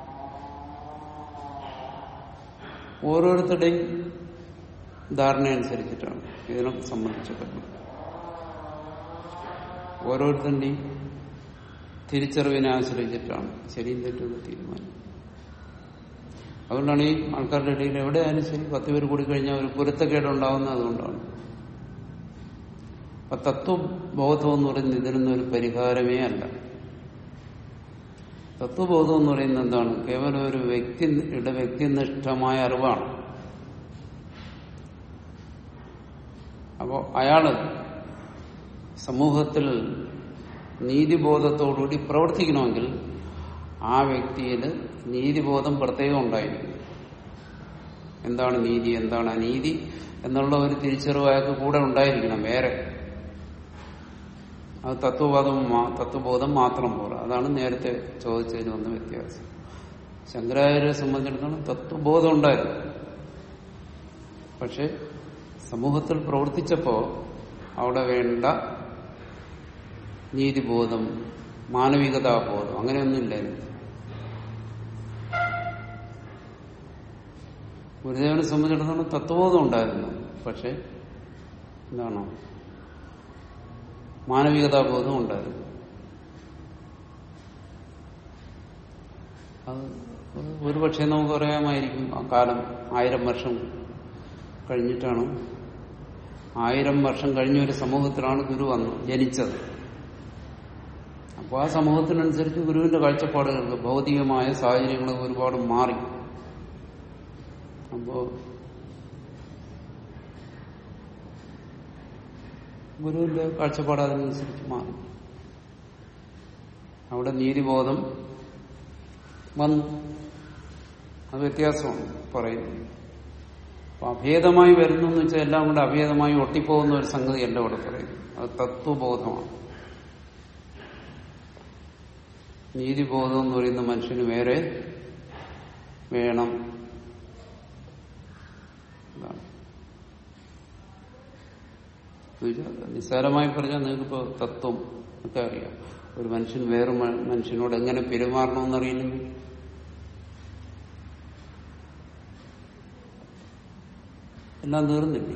ഓരോരുത്തരുടെയും ധാരണ അനുസരിച്ചിട്ടാണ് ഇതിനെ സംബന്ധിച്ചൊക്കെ ഓരോരുത്തരുടെയും തിരിച്ചറിവിനെ ആശ്രയിച്ചിട്ടാണ് ശരിയും തെറ്റൊക്കെ തീരുമാനം അതുകൊണ്ടാണ് ഈ ആൾക്കാരുടെ ഇടയിൽ എവിടെയായാലും ശരി പത്ത് പേര് കൂടി കഴിഞ്ഞാൽ ഒരു പൊരുത്തക്കേട് ഉണ്ടാവുന്നത് അതുകൊണ്ടാണ് അപ്പൊ തത്വബോധം എന്ന് പറയുന്നത് ഇതിനൊന്നും ഒരു പരിഹാരമേ അല്ല തത്വബോധം എന്ന് പറയുന്നത് എന്താണ് കേവലം ഒരു വ്യക്തിയുടെ വ്യക്തിനിഷ്ഠമായ അറിവാണ് അപ്പോ അയാള് സമൂഹത്തിൽ നീതിബോധത്തോടുകൂടി പ്രവർത്തിക്കണമെങ്കിൽ ആ വ്യക്തിയിൽ നീതിബോധം പ്രത്യേകം ഉണ്ടായിരിക്കും എന്താണ് നീതി എന്താണ് അനീതി എന്നുള്ള ഒരു തിരിച്ചറിവ് അയാൾക്ക് കൂടെ ഉണ്ടായിരിക്കണം വേറെ അത് തത്വബോധം മാ- തത്വബോധം മാത്രം പോരാ അതാണ് നേരത്തെ ചോദിച്ചതിന് വന്ന വ്യത്യാസം ശങ്കരാചാര്യെ സംബന്ധിച്ചിടത്തോളം തത്വബോധം ഉണ്ടായിരുന്നു പക്ഷെ സമൂഹത്തിൽ പ്രവർത്തിച്ചപ്പോ അവിടെ വേണ്ട നീതിബോധം മാനവികതാബോധം അങ്ങനെയൊന്നുമില്ലായിരുന്നു ഗുരുദേവനെ സംബന്ധിച്ചിടത്തോളം തത്വബോധം ഉണ്ടായിരുന്നു പക്ഷെ എന്താണോ മാനവികതാബോധം ഉണ്ടായിരുന്നു അത് ഒരുപക്ഷെ നമുക്ക് പറയാമായിരിക്കും ആ കാലം ആയിരം വർഷം കഴിഞ്ഞിട്ടാണ് ആയിരം വർഷം കഴിഞ്ഞ ഒരു സമൂഹത്തിലാണ് ഗുരു വന്നു ജനിച്ചത് അപ്പോൾ ആ സമൂഹത്തിനനുസരിച്ച് ഗുരുവിന്റെ കാഴ്ചപ്പാടുകൾക്ക് ഭൗതികമായ സാഹചര്യങ്ങൾ ഒരുപാട് മാറി അപ്പോ ഗുരുവിന്റെ കാഴ്ചപ്പാട് അതിനനുസരിച്ച് മാറി അവിടെ നീതിബോധം വന്നു അത് വ്യത്യാസമാണ് പറയുന്നത് അപ്പൊ അഭേദമായി വരുന്നു എന്ന് വെച്ചാൽ എല്ലാം കൂടെ അഭേദമായി ഒട്ടിപ്പോകുന്ന ഒരു സംഗതി അല്ല ഇവിടെ പറയുന്നത് അത് തത്വബോധമാണ് നീതിബോധം എന്ന് പറയുന്ന മനുഷ്യന് വേറെ വേണം ഇതാണ്. എന്നുവെച്ചാൽ നിസ്സാരമായി പറഞ്ഞാൽ നിങ്ങൾക്കിപ്പോ തത്വം ഒക്കെ അറിയാം ഒരു മനുഷ്യൻ വേറെ മ- മനുഷ്യനോട് എങ്ങനെ പെരുമാറണമെന്നറിയില്ലെങ്കിൽ എല്ലാം തീർന്നില്ലേ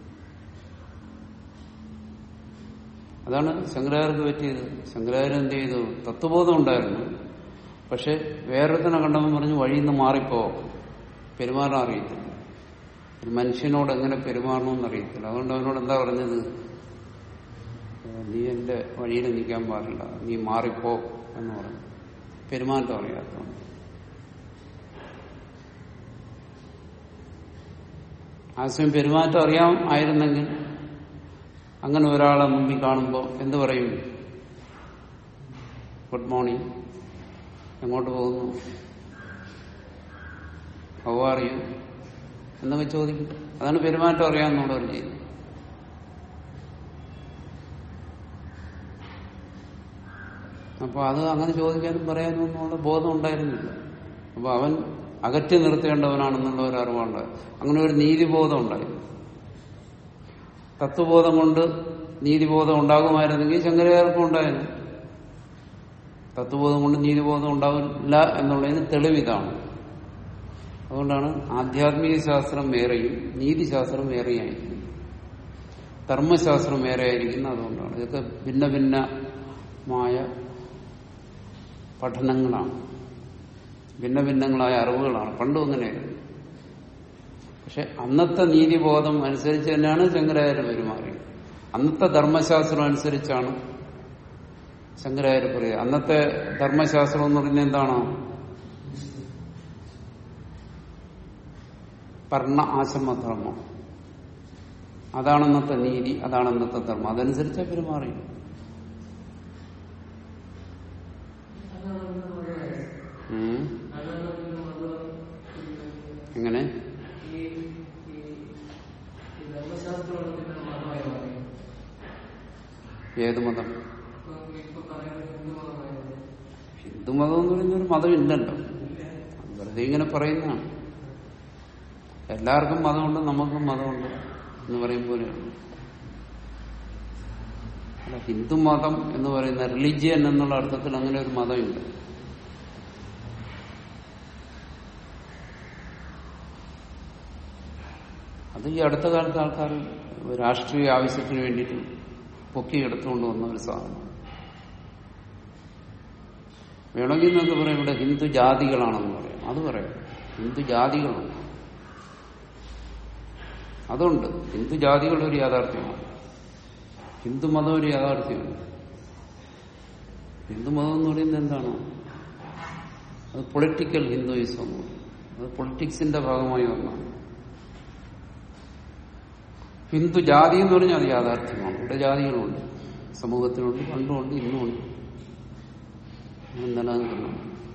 അതാണ് ശങ്കരാചാര്യർക്ക് പറ്റിയത് ശങ്കരാചാര്യ എന്ത് ചെയ്തു തത്വബോധം ഉണ്ടായിരുന്നു പക്ഷെ വേറൊരുത്തനെ കണ്ടവൻ പറഞ്ഞു വഴിയിൽ നിന്ന് മാറിപ്പോ പെരുമാറാൻ അറിയത്തില്ല ഒരു മനുഷ്യനോട് എങ്ങനെ പെരുമാറണമെന്ന് അറിയത്തില്ല അതുകൊണ്ട് അവനോട് എന്താ പറഞ്ഞത് ഏഹ് നീ എന്റെ വഴിയിൽ നിൽക്കാൻ പാടില്ല നീ മാറിപ്പോ എന്ന് പറഞ്ഞു പെരുമാറ്റം അറിയാത്തതുകൊണ്ട് ആശയം പെരുമാറ്റം അറിയാം ആയിരുന്നെങ്കിൽ അങ്ങനെ ഒരാളെ മുമ്പിൽ കാണുമ്പോൾ എന്ത് പറയും ഗുഡ് മോർണിംഗ് എങ്ങോട്ട് പോകുന്നു ഹൗ ആർ യു എന്നൊക്കെ ചോദിക്കും അതാണ് പെരുമാറ്റം അറിയാമെന്നുള്ളവർ ചെയ്യുന്നത് അപ്പൊ അത് അങ്ങനെ ചോദിക്കാനും പറയാനും ഒന്നുള്ള ബോധം ഉണ്ടായിരുന്നില്ല അപ്പൊ അവൻ അകറ്റി നിർത്തേണ്ടവനാണെന്നുള്ള ഒരു അറിവുണ്ടായി അങ്ങനെ ഒരു നീതിബോധം ഉണ്ടായിരുന്നു തത്വബോധം കൊണ്ട് നീതിബോധം ഉണ്ടാകുമായിരുന്നെങ്കിൽ ശങ്കരാചാര്യർക്കും ഉണ്ടായിരുന്നു തത്വബോധം കൊണ്ട് നീതിബോധം ഉണ്ടാവില്ല എന്നുള്ളതിന് തെളിവിതാണ് അതുകൊണ്ടാണ് ആധ്യാത്മിക ശാസ്ത്രം വേറെയും നീതിശാസ്ത്രം വേറെയായിരിക്കും ധർമ്മശാസ്ത്രം വേറെ ആയിരിക്കുന്നത് അതുകൊണ്ടാണ് ഇതൊക്കെ ഭിന്ന ഭിന്നമായ പഠനങ്ങളാണ് ഭിന്ന ഭിന്നങ്ങളായ അറിവുകളാണ് പണ്ടും അങ്ങനെയായിരുന്നു പക്ഷെ അന്നത്തെ നീതിബോധം അനുസരിച്ച് തന്നെയാണ് ശങ്കരാചാര്യ പെരുമാറിയത് അന്നത്തെ ധർമ്മശാസ്ത്രം അനുസരിച്ചാണ് ശങ്കരാചാര്യ പറയുക അന്നത്തെ ധർമ്മശാസ്ത്രം എന്ന് പറയുന്നത് എന്താണ് വർണ്ണ ആശ്രമധർമ്മം അതാണ് അന്നത്തെ നീതി അതാണ് അന്നത്തെ ധർമ്മം അതനുസരിച്ചാണ് പെരുമാറി ഉം. എങ്ങനെ ഏത് മതം ഹിന്ദുമതം എന്ന് പറയുന്ന ഒരു മതമില്ലല്ലോ വെറുതെ ഇങ്ങനെ പറയുന്നതാണ് എല്ലാവർക്കും മതമുണ്ട് നമുക്കും മതമുണ്ട് എന്ന് പറയും പോലെയാണ് അല്ല ഹിന്ദു മതം എന്ന് പറയുന്ന റിലിജിയൻ എന്നുള്ള അർത്ഥത്തിൽ അങ്ങനെ ഒരു മതമില്ല അത് ഈ അടുത്ത കാലത്ത് ആൾക്കാർ രാഷ്ട്രീയ ആവശ്യത്തിന് വേണ്ടിയിട്ട് പൊക്കിയെടുത്തുകൊണ്ട് വന്ന ഒരു സാധനം വേണമെങ്കിൽ നമുക്ക് പറയാം ഇവിടെ ഹിന്ദു ജാതികളാണെന്ന് പറയാം അത് പറയാം ഹിന്ദു ജാതികളുണ്ട് അതുണ്ട് ഹിന്ദു ജാതികളുടെ ഒരു യാഥാർത്ഥ്യമാണ് ഹിന്ദു മതം ഒരു യാഥാർത്ഥ്യമാണ് ഹിന്ദു മതം എന്ന് പറയുന്നത് എന്താണ് അത് പൊളിറ്റിക്കൽ ഹിന്ദുയിസം എന്ന് പറയും. അത് പൊളിറ്റിക്സിന്റെ ഭാഗമായി ഒന്നാണ് ഹിന്ദു ജാതി എന്ന് പറഞ്ഞാൽ അത് യാഥാർത്ഥ്യമാണ് ഇവിടെ ജാതികളുണ്ട് സമൂഹത്തിനുണ്ട് പണ്ടുമുണ്ട് ഇന്നുമുണ്ട് അങ്ങനെ നിലനിൽക്കുന്നു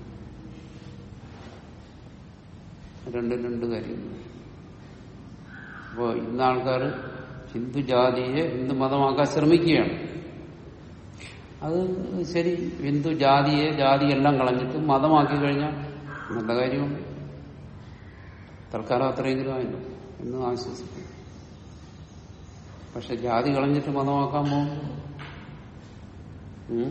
രണ്ട് രണ്ട് കാര്യങ്ങൾ അപ്പോൾ ഇന്ന് ആൾക്കാർ ഹിന്ദു ജാതിയെ ഹിന്ദു മതമാക്കാൻ ശ്രമിക്കുകയാണ് അത് ശരി ഹിന്ദു ജാതിയെ ജാതിയെല്ലാം കളഞ്ഞിട്ട് മതമാക്കി കഴിഞ്ഞാൽ നല്ല കാര്യമാണ് തൽക്കാലം അത്രയെങ്കിലും ആയല്ലോ എന്ന് ആശ്വസിക്കും പക്ഷെ ജാതി കളഞ്ഞിട്ട് മതമാക്കാൻ പോകും ഉം.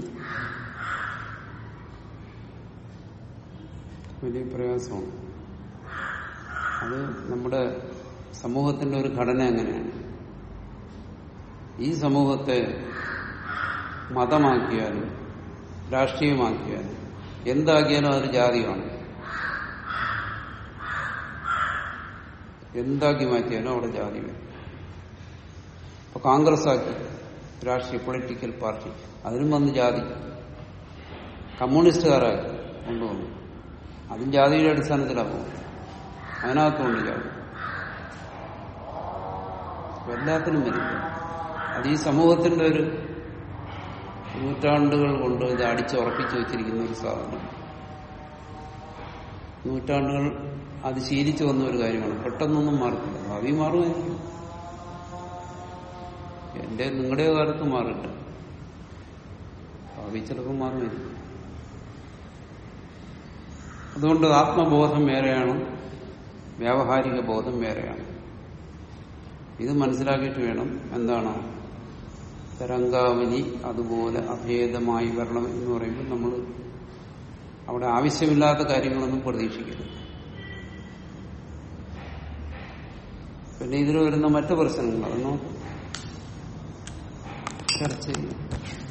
വലിയ പ്രയാസമാണ് അത് നമ്മുടെ സമൂഹത്തിന്റെ ഒരു ഘടന എങ്ങനെയാണ് ഈ സമൂഹത്തെ മതമാക്കിയാലും രാഷ്ട്രീയമാക്കിയാലും എന്താക്കിയാലും അതൊരു ജാതിയാണ് എന്താക്കി മാറ്റിയാലും അവിടെ ജാതി വരും ഇപ്പൊ കോൺഗ്രസ് ആക്കി രാഷ്ട്രീയ പൊളിറ്റിക്കൽ പാർട്ടി അതിനും വന്ന് ജാതി കമ്മ്യൂണിസ്റ്റുകാരാക്കി കൊണ്ടുവന്നു അതും ജാതിയുടെ അടിസ്ഥാനത്തിലാണ് പോകുന്നത് അതിനകത്തുകൊണ്ട് ജാതി എല്ലാത്തിനും വരും അത് ഈ സമൂഹത്തിന്റെ ഒരു നൂറ്റാണ്ടുകൾ കൊണ്ട് ഇത് അടിച്ചുറപ്പിച്ചു വെച്ചിരിക്കുന്ന ഒരു സാധനം നൂറ്റാണ്ടുകൾ അത് ശീലിച്ചു വന്ന ഒരു കാര്യമാണ് പെട്ടെന്നൊന്നും മാറില്ല ഭാവി മാറുമായിരിക്കും എന്റെ നിങ്ങളുടെ കാലത്ത് മാറില്ല ഭാവി ചിലപ്പോൾ മാറുമായിരിക്കും അതുകൊണ്ട് ആത്മബോധം വേറെയാണ് വ്യാവഹാരിക ബോധം വേറെയാണ് ഇത് മനസ്സിലാക്കിയിട്ട് വേണം എന്താണ് തരംഗാവലി അതുപോലെ അഭേദമായി വരണം എന്ന് പറയുമ്പോൾ നമ്മൾ അവിടെ ആവശ്യമില്ലാത്ത കാര്യങ്ങളൊന്നും പ്രതീക്ഷിക്കരുത് പിന്നെ ഇതിൽ വരുന്ന മറ്റു പ്രശ്നങ്ങൾ അതൊന്നും ചർച്ച ചെയ്യും